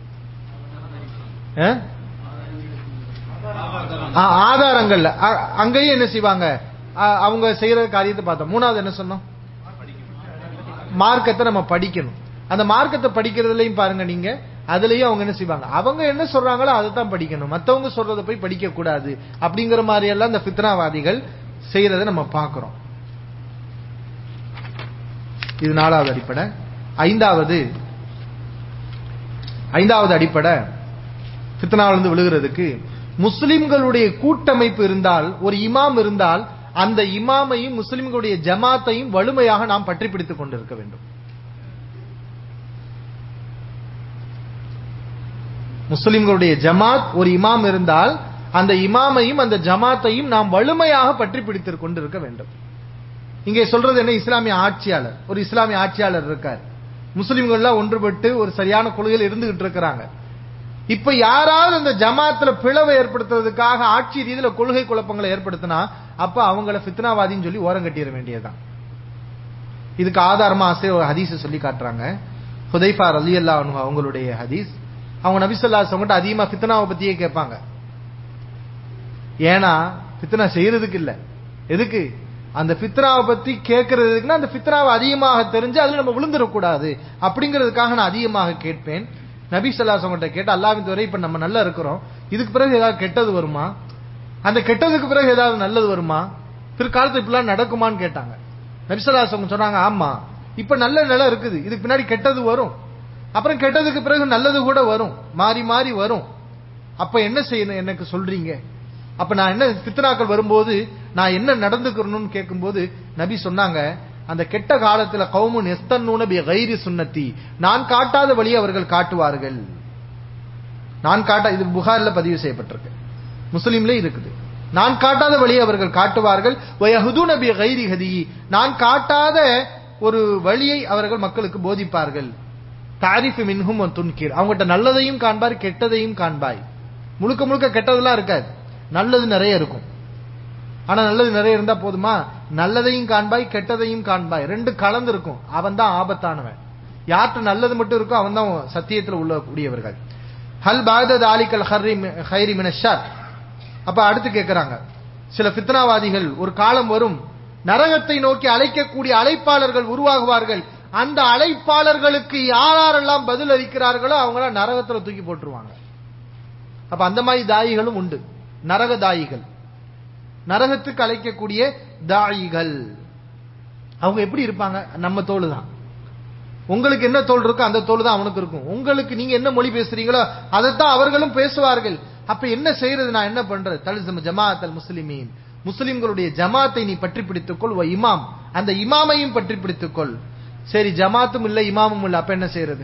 ஆதாரங்கள்ல அங்கேயும் என்ன செய்வாங்க அவங்க செய்யற காரியத்தை பார்த்தோம் மூணாவது என்ன சொன்னோம் மார்க்கத்தை நம்ம படிக்கணும் அந்த மார்க்கத்தை படிக்கிறதுலயும் பாருங்க நீங்க அதுலயும் அவங்க என்ன செய்வாங்க அவங்க என்ன சொல்றாங்களோ அதை தான் படிக்கணும் மத்தவங்க சொல்றதை போய் படிக்க கூடாது அப்படிங்கிற மாதிரி எல்லாம் இந்த பித்னாவாதிகள் செய்யறதை நம்ம பார்க்கிறோம் இது நாலாவது அடிப்படை ஐந்தாவது ஐந்தாவது அடிப்படை பித்னாவிலிருந்து விழுகிறதுக்கு முஸ்லிம்களுடைய கூட்டமைப்பு இருந்தால் ஒரு இமாம் இருந்தால் அந்த இமாமையும் முஸ்லிம்களுடைய ஜமாத்தையும் வலிமையாக நாம் பற்றி பிடித்துக் கொண்டிருக்க வேண்டும் முஸ்லிம்களுடைய ஜமாத் ஒரு இமாம் இருந்தால் அந்த இமாமையும் அந்த ஜமாத்தையும் நாம் வலிமையாக பற்றி பிடித்துக் கொண்டிருக்க வேண்டும் இங்கே சொல்றது என்ன இஸ்லாமிய ஆட்சியாளர் ஒரு இஸ்லாமிய ஆட்சியாளர் இருக்கார் முஸ்லிம்கள்லாம் ஒன்றுபட்டு ஒரு சரியான கொள்கையில் இருந்துகிட்டு இருக்கிறாங்க இப்ப யாராவது அந்த ஜமாத்துல பிளவை ஏற்படுத்துறதுக்காக ஆட்சி ரீதியில கொள்கை குழப்பங்களை ஏற்படுத்தினா அப்ப அவங்கள பித்னாவாதின்னு சொல்லி ஓரம் கட்டிட வேண்டியதுதான் இதுக்கு ஆதாரமா ஆசிரியர் ஒரு ஹதீஸ் சொல்லி காட்டுறாங்க ஹுதைஃபா அலி அல்லா அவங்களுடைய ஹதீஸ் அவங்க நபிசல்லா அவங்ககிட்ட அதிகமா பித்னாவை பத்தியே கேட்பாங்க ஏன்னா பித்னா செய்யறதுக்கு இல்ல எதுக்கு அந்த பித்னாவை பத்தி கேட்கறதுக்குன்னா அந்த பித்னாவை அதிகமாக தெரிஞ்சு அதுல நம்ம விழுந்துடக்கூடாது அப்படிங்கிறதுக்காக நான் அதிகமாக கேட்பேன் நபி சொல்லாசவங்கிட்ட கேட்டு அல்லாவின் துறை இப்ப நம்ம நல்லா இருக்கிறோம் இதுக்கு பிறகு ஏதாவது கெட்டது வருமா அந்த கெட்டதுக்கு பிறகு ஏதாவது நல்லது வருமா பிற்காலத்து இப்படிலாம் நடக்குமான்னு கேட்டாங்க நபிசல்லாசவங்க சொன்னாங்க ஆமா இப்ப நல்ல நிலம் இருக்குது இதுக்கு பின்னாடி கெட்டது வரும் அப்புறம் கெட்டதுக்கு பிறகு நல்லது கூட வரும் மாறி மாறி வரும் அப்ப என்ன செய்யணும் எனக்கு சொல்றீங்க அப்ப நான் என்ன பித்னாக்கள் வரும்போது நான் என்ன நடந்துக்கிறணும்னு கேட்கும்போது நபி சொன்னாங்க அந்த கெட்ட காலத்துல கவுமுன் எஸ்தன்னூன பி கைரி சுன்னத்தி நான் காட்டாத வழி அவர்கள் காட்டுவார்கள் நான் காட்ட இது புகார்ல பதிவு செய்யப்பட்டிருக்கு முஸ்லீம்ல இருக்குது நான் காட்டாத வழி அவர்கள் காட்டுவார்கள் வயஹுதூன பி கைரி ஹதி நான் காட்டாத ஒரு வழியை அவர்கள் மக்களுக்கு போதிப்பார்கள் தாரிஃபு மின்ஹும் துன்கீர் அவங்ககிட்ட நல்லதையும் காண்பார் கெட்டதையும் காண்பாய் முழுக்க முழுக்க கெட்டதெல்லாம் இருக்காது நல்லது நிறைய இருக்கும் ஆனா நல்லது நிறைய இருந்தா போதுமா நல்லதையும் காண்பாய் கெட்டதையும் காண்பாய் ரெண்டு கலந்து இருக்கும் அவன் தான் ஆபத்தானவன் யார்கிட்ட நல்லது மட்டும் இருக்கோ அவன் தான் சத்தியத்தில் உள்ள கூடியவர்கள் ஹல் பாகத ஆலிக்கல் ஹர்ரி ஹைரி மினஷார் அப்ப அடுத்து கேட்கிறாங்க சில ஃபித்னாவாதிகள் ஒரு காலம் வரும் நரகத்தை நோக்கி அழைக்கக்கூடிய அழைப்பாளர்கள் உருவாகுவார்கள் அந்த அழைப்பாளர்களுக்கு யாரெல்லாம் பதில் அளிக்கிறார்களோ அவங்கள நரகத்துல தூக்கி போட்டுருவாங்க அப்ப அந்த மாதிரி தாயிகளும் உண்டு நரக தாயிகள் நரகத்துக்கு அழைக்கக்கூடிய தாயிகள் அவங்க எப்படி இருப்பாங்க நம்ம தோல் தான் உங்களுக்கு என்ன தோல் இருக்கோ அந்த தோல் தான் அவனுக்கு இருக்கும் உங்களுக்கு நீங்க என்ன மொழி பேசுறீங்களோ அதைத்தான் அவர்களும் பேசுவார்கள் அப்ப என்ன செய்யறது நான் என்ன பண்றது தலிசம் ஜமாத் அல் முஸ்லிமீன் முஸ்லிம்களுடைய ஜமாத்தை நீ பற்றி பிடித்துக்கொள் வ இமாம் அந்த இமாமையும் பற்றி பிடித்துக்கொள் சரி ஜமாத்தும் இல்ல இமாமும் இல்ல அப்ப என்ன செய்யறது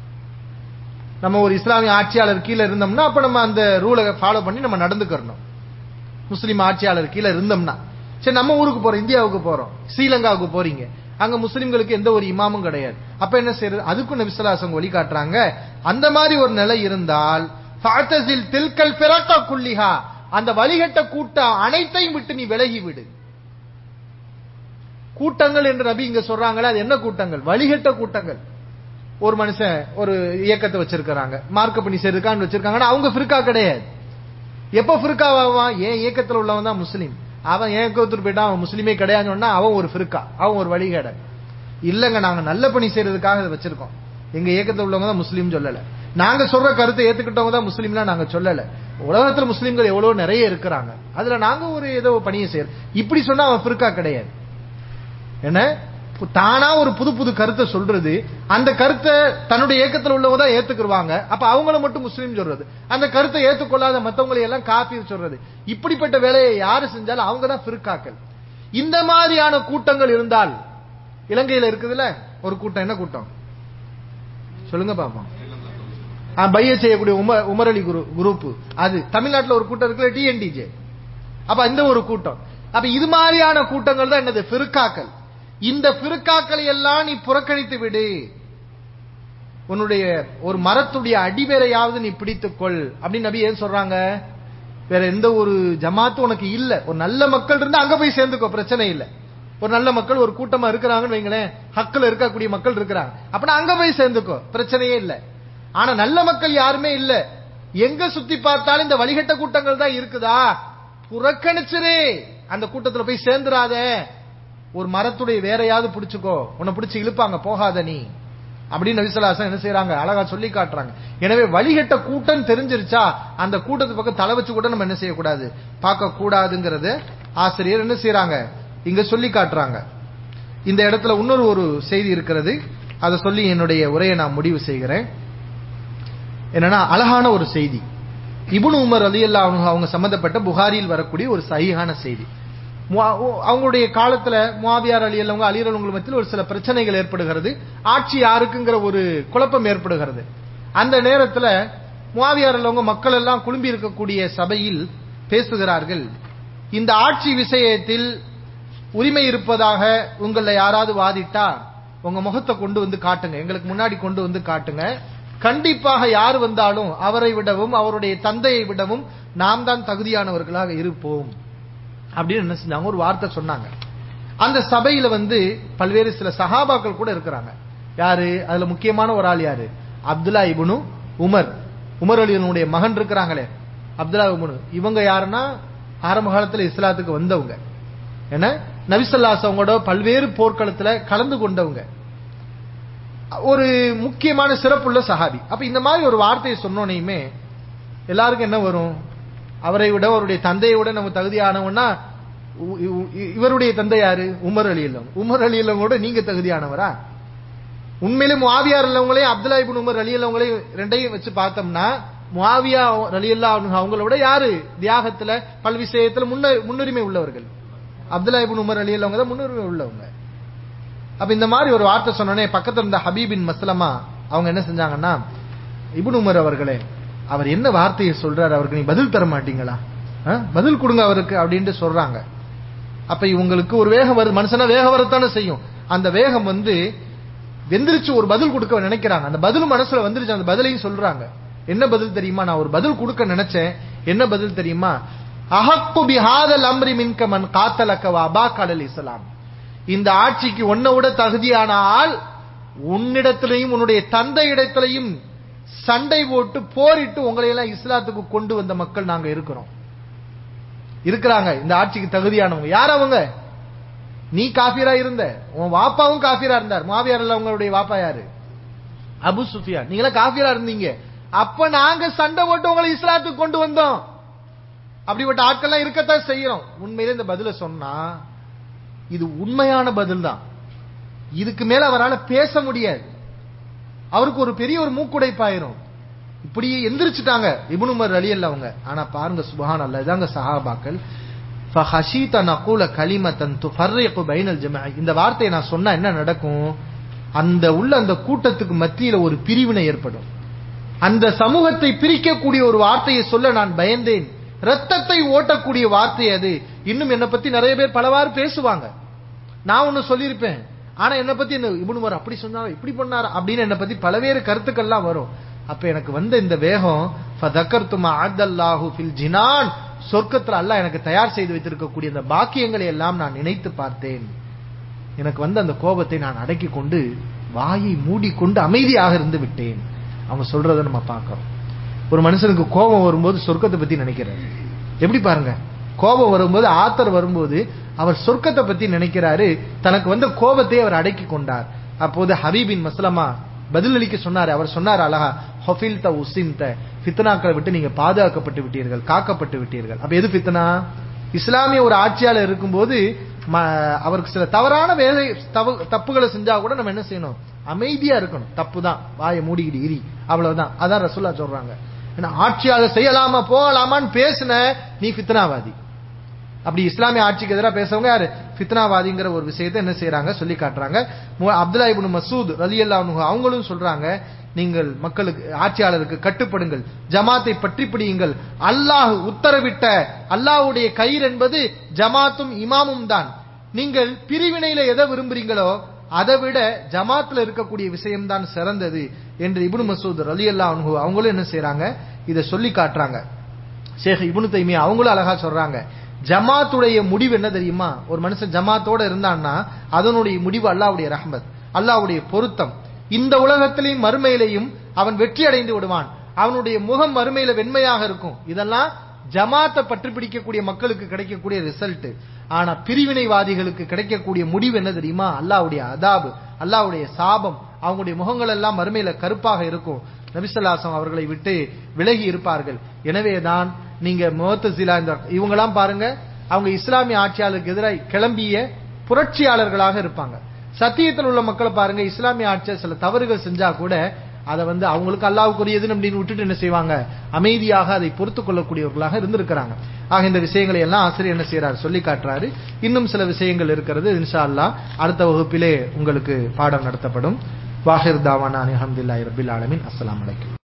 நம்ம ஒரு இஸ்லாமிய ஆட்சியாளர் கீழே இருந்தோம்னா அப்ப நம்ம அந்த ரூலை ஃபாலோ பண்ணி நம்ம நடந்துக்கிறணும் முஸ்லீம் ஆட்சியாளர் கீழே இருந்தோம்னா சரி நம்ம ஊருக்கு போறோம் இந்தியாவுக்கு போறோம் ஸ்ரீலங்காவுக்கு போறீங்க அங்க முஸ்லிம்களுக்கு எந்த ஒரு இமாமும் கிடையாது அப்ப என்ன செய்யறது அதுக்கும் நபிசல்லாசங்க வழி காட்டுறாங்க அந்த மாதிரி ஒரு நிலை இருந்தால் ஃபாத்தஸில் தில்கல் பிறக்க குல்லிஹா அந்த வழிகட்ட கூட்டம் அனைத்தையும் விட்டு நீ விலகி விடு கூட்டங்கள் என்று நபி இங்க சொல்றாங்களே அது என்ன கூட்டங்கள் வழிகட்ட கூட்டங்கள் ஒரு மனுஷன் ஒரு இயக்கத்தை வச்சிருக்கிறாங்க மார்க்க பண்ணி செய்யறதுக்கான்னு வச்சிருக்காங்கன்னா அவங்க ஃபிர்கா கிடையாது எப்ப ஃபிர்கா ஆவான் ஏன் இயக்கத்துல உள்ளவன் தான் முஸ்லீம் அவன் ஏன் இயக்கத்துக்கு போயிட்டான் அவன் முஸ்லீமே கிடையாதுன்னு சொன்னா அவன் ஒரு ஃபிர்கா அவன் ஒரு வழிகேட இல்லங்க நாங்க நல்ல பணி செய்யறதுக்காக இதை வச்சிருக்கோம் எங்க இயக்கத்துல உள்ளவங்க தான் முஸ்லீம் சொல்லல நாங்க சொல்ற கருத்தை ஏத்துக்கிட்டவங்க தான் முஸ்லீம்லாம் நாங்க சொல்லல உலகத்துல முஸ்லீம்கள் எவ்வளவு நிறைய இருக்கிறாங்க அதுல நாங்க ஒரு ஏதோ பணியை செய்யறோம் இப்படி சொன்னா அவன் ஃபிர்கா கிடையாது என்ன தானா ஒரு புது புது கருத்தை சொல்றது அந்த கருத்தை தன்னுடைய இயக்கத்தில் உள்ளவங்க தான் ஏத்துக்குருவாங்க அப்ப அவங்கள மட்டும் முஸ்லீம் சொல்றது அந்த கருத்தை ஏத்துக்கொள்ளாத மத்தவங்களை எல்லாம் காப்பீர் சொல்றது இப்படிப்பட்ட வேலையை யாரு செஞ்சாலும் அவங்க தான் பிற்காக்கள் இந்த மாதிரியான கூட்டங்கள் இருந்தால் இலங்கையில இருக்குதுல்ல ஒரு கூட்டம் என்ன கூட்டம் சொல்லுங்க பாப்போம் பைய செய்யக்கூடிய உமர் உமரலி குரு குரூப் அது தமிழ்நாட்டில் ஒரு கூட்டம் இருக்குல்ல டிஎன்டிஜே அப்ப இந்த ஒரு கூட்டம் அப்ப இது மாதிரியான கூட்டங்கள் தான் என்னது பிற்காக்கள் இந்த பிறக்காக்களை எல்லாம் நீ புறக்கணித்து விடு உன்னுடைய ஒரு மரத்துடைய அடிவேரையாவது நீ பிடித்துக்கொள் அப்படின்னு நபி ஏன் சொல்றாங்க வேற எந்த ஒரு ஜமாத்து உனக்கு இல்ல ஒரு நல்ல மக்கள் இருந்தா அங்க போய் சேர்ந்துக்கோ பிரச்சனை இல்ல ஒரு நல்ல மக்கள் ஒரு கூட்டமா இருக்கிறாங்கன்னு வைங்களேன் ஹக்கில் இருக்கக்கூடிய மக்கள் இருக்கிறாங்க அப்படின்னா அங்க போய் சேர்ந்துக்கோ பிரச்சனையே இல்ல ஆனா நல்ல மக்கள் யாருமே இல்ல எங்க சுத்தி பார்த்தாலும் இந்த வழிகட்ட கூட்டங்கள் தான் இருக்குதா புறக்கணிச்சிரு அந்த கூட்டத்துல போய் சேர்ந்துராத ஒரு மரத்துடைய வேறையாவது பிடிச்சுக்கோ உன்னை பிடிச்சு இழுப்பாங்க போகாத நீ அப்படின்னு நபிசலாசன் என்ன செய்யறாங்க அழகா சொல்லி காட்டுறாங்க எனவே வழிகட்ட கூட்டம் தெரிஞ்சிருச்சா அந்த கூட்டத்து பக்கம் தலை வச்சு கூட நம்ம என்ன செய்யக்கூடாது பார்க்க கூடாதுங்கிறது ஆசிரியர் என்ன செய்யறாங்க இங்க சொல்லி காட்டுறாங்க இந்த இடத்துல இன்னொரு ஒரு செய்தி இருக்கிறது அதை சொல்லி என்னுடைய உரையை நான் முடிவு செய்கிறேன் என்னன்னா அழகான ஒரு செய்தி இபுன் உமர் அலி அல்லா அவங்க சம்பந்தப்பட்ட புகாரியில் வரக்கூடிய ஒரு சகிகான செய்தி அவங்களுடைய காலத்துல முவாவியார் அலி அல்லவங்க அலிரவங்க மத்தியில் ஒரு சில பிரச்சனைகள் ஏற்படுகிறது ஆட்சி யாருக்குங்கிற ஒரு குழப்பம் ஏற்படுகிறது அந்த நேரத்துல முவாவியார் அல்லவங்க மக்கள் எல்லாம் குழும்பி இருக்கக்கூடிய சபையில் பேசுகிறார்கள் இந்த ஆட்சி விஷயத்தில் உரிமை இருப்பதாக உங்கள யாராவது வாதிட்டா உங்க முகத்தை கொண்டு வந்து காட்டுங்க எங்களுக்கு முன்னாடி கொண்டு வந்து காட்டுங்க கண்டிப்பாக யார் வந்தாலும் அவரை விடவும் அவருடைய தந்தையை விடவும் நாம் தான் தகுதியானவர்களாக இருப்போம் அப்படின்னு என்ன செஞ்சாங்க ஒரு வார்த்தை சொன்னாங்க அந்த சபையில வந்து பல்வேறு சில சகாபாக்கள் கூட இருக்கிறாங்க யாரு அதுல முக்கியமான ஒரு ஆள் யாரு அப்துல்லா இபுனு உமர் உமர் அலியனுடைய மகன் இருக்கிறாங்களே அப்துல்லா இபுனு இவங்க யாருன்னா ஆரம்ப காலத்துல இஸ்லாத்துக்கு வந்தவங்க என்ன நபிசல்லாஸ் அவங்களோட பல்வேறு போர்க்களத்துல கலந்து கொண்டவங்க ஒரு முக்கியமான சிறப்புள்ள சஹாபி அப்ப இந்த மாதிரி ஒரு வார்த்தையை சொன்னோனையுமே எல்லாருக்கும் என்ன வரும் அவரை விட அவருடைய தந்தையை விட நம்ம தகுதியானவன்னா இவருடைய தந்தை யாரு உமர் அலி இல்லம் உமர் அலி இல்லவங்களோட நீங்க தகுதியானவரா உண்மையிலே முவாவியார் இல்லவங்களையும் அப்துல்லா இபின் உமர் அலி இல்லவங்களையும் ரெண்டையும் வச்சு பார்த்தோம்னா முவாவியா அலி அல்லா அவங்கள விட யாரு தியாகத்துல பல் விஷயத்துல முன்னுரிமை உள்ளவர்கள் அப்துல்லா இபின் உமர் அலி அல்லவங்க தான் முன்னுரிமை உள்ளவங்க அப்ப இந்த மாதிரி ஒரு வார்த்தை சொன்னோடனே பக்கத்துல இருந்த ஹபீபின் மஸ்லமா அவங்க என்ன செஞ்சாங்கன்னா இபுன் உமர் அவர்களே அவர் என்ன வார்த்தையை சொல்றாரு அவருக்கு நீ பதில் தர மாட்டீங்களா பதில் கொடுங்க அவருக்கு அப்படின்ட்டு சொல்றாங்க அப்ப இவங்களுக்கு ஒரு வேகம் வருது மனுஷனா வேகம் வரத்தானே செய்யும் அந்த வேகம் வந்து வெந்திரிச்சு ஒரு பதில் கொடுக்க நினைக்கிறாங்க அந்த பதில் மனசுல வந்துருச்சு அந்த பதிலையும் சொல்றாங்க என்ன பதில் தெரியுமா நான் ஒரு பதில் கொடுக்க நினைச்சேன் என்ன பதில் தெரியுமா அஹக்கு பிஹாதல் அம்ரி மின்க மன் காத்தலக்க அபா கடல் இஸ்லாம் இந்த ஆட்சிக்கு உன்னை விட தகுதியான ஆள் உன்னிடத்திலையும் உன்னுடைய தந்தை இடத்திலையும் சண்டை போட்டு போரிட்டு உங்களை எல்லாம் இஸ்லாத்துக்கு கொண்டு வந்த மக்கள் நாங்க இருக்கிறோம் இருக்கிறாங்க இந்த ஆட்சிக்கு தகுதியானவங்க யார் அவங்க நீ காஃபிரா இருந்த உன் வாப்பாவும் காஃபிரா இருந்தார் மாவியார் அல்ல உங்களுடைய வாப்பா யாரு அபு சுஃபியான் நீங்களா காஃபிரா இருந்தீங்க அப்ப நாங்க சண்டை போட்டு உங்களை இஸ்லாத்துக்கு கொண்டு வந்தோம் அப்படிப்பட்ட ஆட்கள்லாம் இருக்கத்தான் செய்யறோம் உண்மையிலே இந்த பதில சொன்னா இது உண்மையான பதில் தான் இதுக்கு மேல அவரால் பேச முடியாது அவருக்கு ஒரு பெரிய ஒரு மூக்குடைப்பாயிரும் இப்படி எந்திரிச்சிட்டாங்க இபுனுமர் அலி அல்ல அவங்க ஆனா பாருங்க சுபஹான் அல்ல இதாங்க சஹாபாக்கள் ஃபஹஷீத நகூல கலிமத்தன் துஃபர்ரிகு பைனல் ஜமாஅ இந்த வார்த்தையை நான் சொன்னா என்ன நடக்கும் அந்த உள்ள அந்த கூட்டத்துக்கு மத்தியில ஒரு பிரிவினை ஏற்படும் அந்த சமூகத்தை பிரிக்கக்கூடிய ஒரு வார்த்தையை சொல்ல நான் பயந்தேன் ரத்தத்தை ஓட்டக்கூடிய வார்த்தை அது இன்னும் என்னை பத்தி நிறைய பேர் பலவாறு பேசுவாங்க நான் ஒன்னு சொல்லியிருப்பேன் ஆனா என்னை பத்தி என்ன இபுனுமர் அப்படி சொன்னார் இப்படி பண்ணார் அப்படின்னு என்னை பத்தி பலவேறு கருத்துக்கள்லாம் வரும் அப்ப எனக்கு வந்த இந்த வேகம் ஃபதக்கர்துமா ஆதல்லாஹு ஃபில் ஜினான் சொர்க்கத்துல அல்லாஹ் எனக்கு தயார் செய்து வைத்திருக்கக்கூடிய அந்த பாக்கியங்களை எல்லாம் நான் நினைத்து பார்த்தேன் எனக்கு வந்த அந்த கோபத்தை நான் அடக்கி கொண்டு வாயை மூடிக்கொண்டு அமைதியாக இருந்து விட்டேன் அவங்க சொல்றத நம்ம பார்க்கிறோம் ஒரு மனுஷனுக்கு கோபம் வரும்போது சொர்க்கத்தை பத்தி நினைக்கிறாரு எப்படி பாருங்க கோபம் வரும்போது ஆத்தர் வரும்போது அவர் சொர்க்கத்தை பத்தி நினைக்கிறாரு தனக்கு வந்த கோபத்தை அவர் அடக்கி கொண்டார் அப்போது ஹபீபின் மஸ்லமா பதிலளிக்க சொன்னார் அவர் சொன்னார் அழகா ஹொஃபில் த உசிம் த ஃபித்னாக்களை விட்டு நீங்க பாதுகாக்கப்பட்டு விட்டீர்கள் காக்கப்பட்டு விட்டீர்கள் அப்ப எது ஃபித்னா இஸ்லாமிய ஒரு ஆட்சியாளர் இருக்கும்போது ம- அவருக்கு சில தவறான வேலை தவ- தப்புகளை செஞ்சா கூட நம்ம என்ன செய்யணும் அமைதியா இருக்கணும் தப்பு தான் வாயை மூடிக்கிட்டு இரி அவ்வளவுதான் அதான் ரசூல்லா சொல்றாங்க ஏன்னா ஆட்சியாளர் செய்யலாமா போகலாமான்னு பேசுன நீ ஃபித்னாவாதி அப்படி இஸ்லாமிய ஆட்சிக்கு எதிராக பேசுறவங்க யாரு ஃபித்னாவாதிங்கிற ஒரு விஷயத்தை என்ன செய்யறாங்க சொல்லி காட்டுறாங்க மு- அப்துல்லா இப்னு மசூத் ரலியல்லாஹு அன்ஹு அவங்களும் சொல்றாங்க நீங்கள் மக்களுக்கு ஆட்சியாளருக்கு கட்டுப்படுங்கள் ஜமாத்தை பற்றி பிடியுங்கள் அல்லாஹ் உத்தரவிட்ட அல்லாஹ்வுடைய கயிறு என்பது ஜமாத்தும் இமாமும் தான் நீங்கள் பிரிவினையில எதை விரும்புறீங்களோ அதை விட ஜமாத்துல இருக்கக்கூடிய விஷயம்தான் சிறந்தது என்று இப்னு மசூத் ரலியல்லாஹு அன்ஹு அவங்களும் என்ன செய்றாங்க இதை சொல்லி காட்டுறாங்க ஷேக் இப்னு தைமியா அவங்களும் அழகா சொல்றாங்க ஜமாத்துடைய முடிவு என்ன தெரியுமா ஒரு மனுஷன் ஜமாத்தோட இருந்தான்னா அதனுடைய முடிவு அல்லாஹ்வுடைய ரஹ்மத் அல்லாஹ்வுடைய பொருத்தம் இந்த உலகத்திலேயும் மறுமையிலையும் அவன் வெற்றி அடைந்து விடுவான் அவனுடைய முகம் மறுமையில வெண்மையாக இருக்கும் இதெல்லாம் ஜமாத்தை பற்றி பிடிக்கக்கூடிய மக்களுக்கு கிடைக்கக்கூடிய ரிசல்ட் ஆனா பிரிவினைவாதிகளுக்கு கிடைக்கக்கூடிய முடிவு என்ன தெரியுமா அல்லாஹ்வுடைய அதாபு அல்லாஹ்வுடைய சாபம் அவங்களுடைய முகங்கள் எல்லாம் மறுமையில கருப்பாக இருக்கும் நபிசல்லாசம் அவர்களை விட்டு விலகி இருப்பார்கள் எனவேதான் நீங்க முகத்தசிலா இந்த இவங்கெல்லாம் பாருங்க அவங்க இஸ்லாமிய ஆட்சியாளருக்கு எதிராக கிளம்பிய புரட்சியாளர்களாக இருப்பாங்க சத்தியத்தில் உள்ள மக்களை பாருங்க இஸ்லாமிய ஆட்சியர் சில தவறுகள் செஞ்சா கூட அதை வந்து அவங்களுக்கு அல்லாவுக்குரியதுன்னு அப்படின்னு விட்டுட்டு என்ன செய்வாங்க அமைதியாக அதை பொறுத்துக் கொள்ளக்கூடியவர்களாக இருந்திருக்கிறாங்க ஆக இந்த விஷயங்களை எல்லாம் ஆசிரியர் என்ன செய்யறாரு சொல்லி காட்டுறாரு இன்னும் சில விஷயங்கள் இருக்கிறது இன்ஷா அல்லாஹ் அடுத்த வகுப்பிலே உங்களுக்கு பாடம் நடத்தப்படும் வாஹிர் தாவானா அலமதுல்லாஹி ரபில் ஆலமின் அஸ்ஸலாமு அலைக்கும்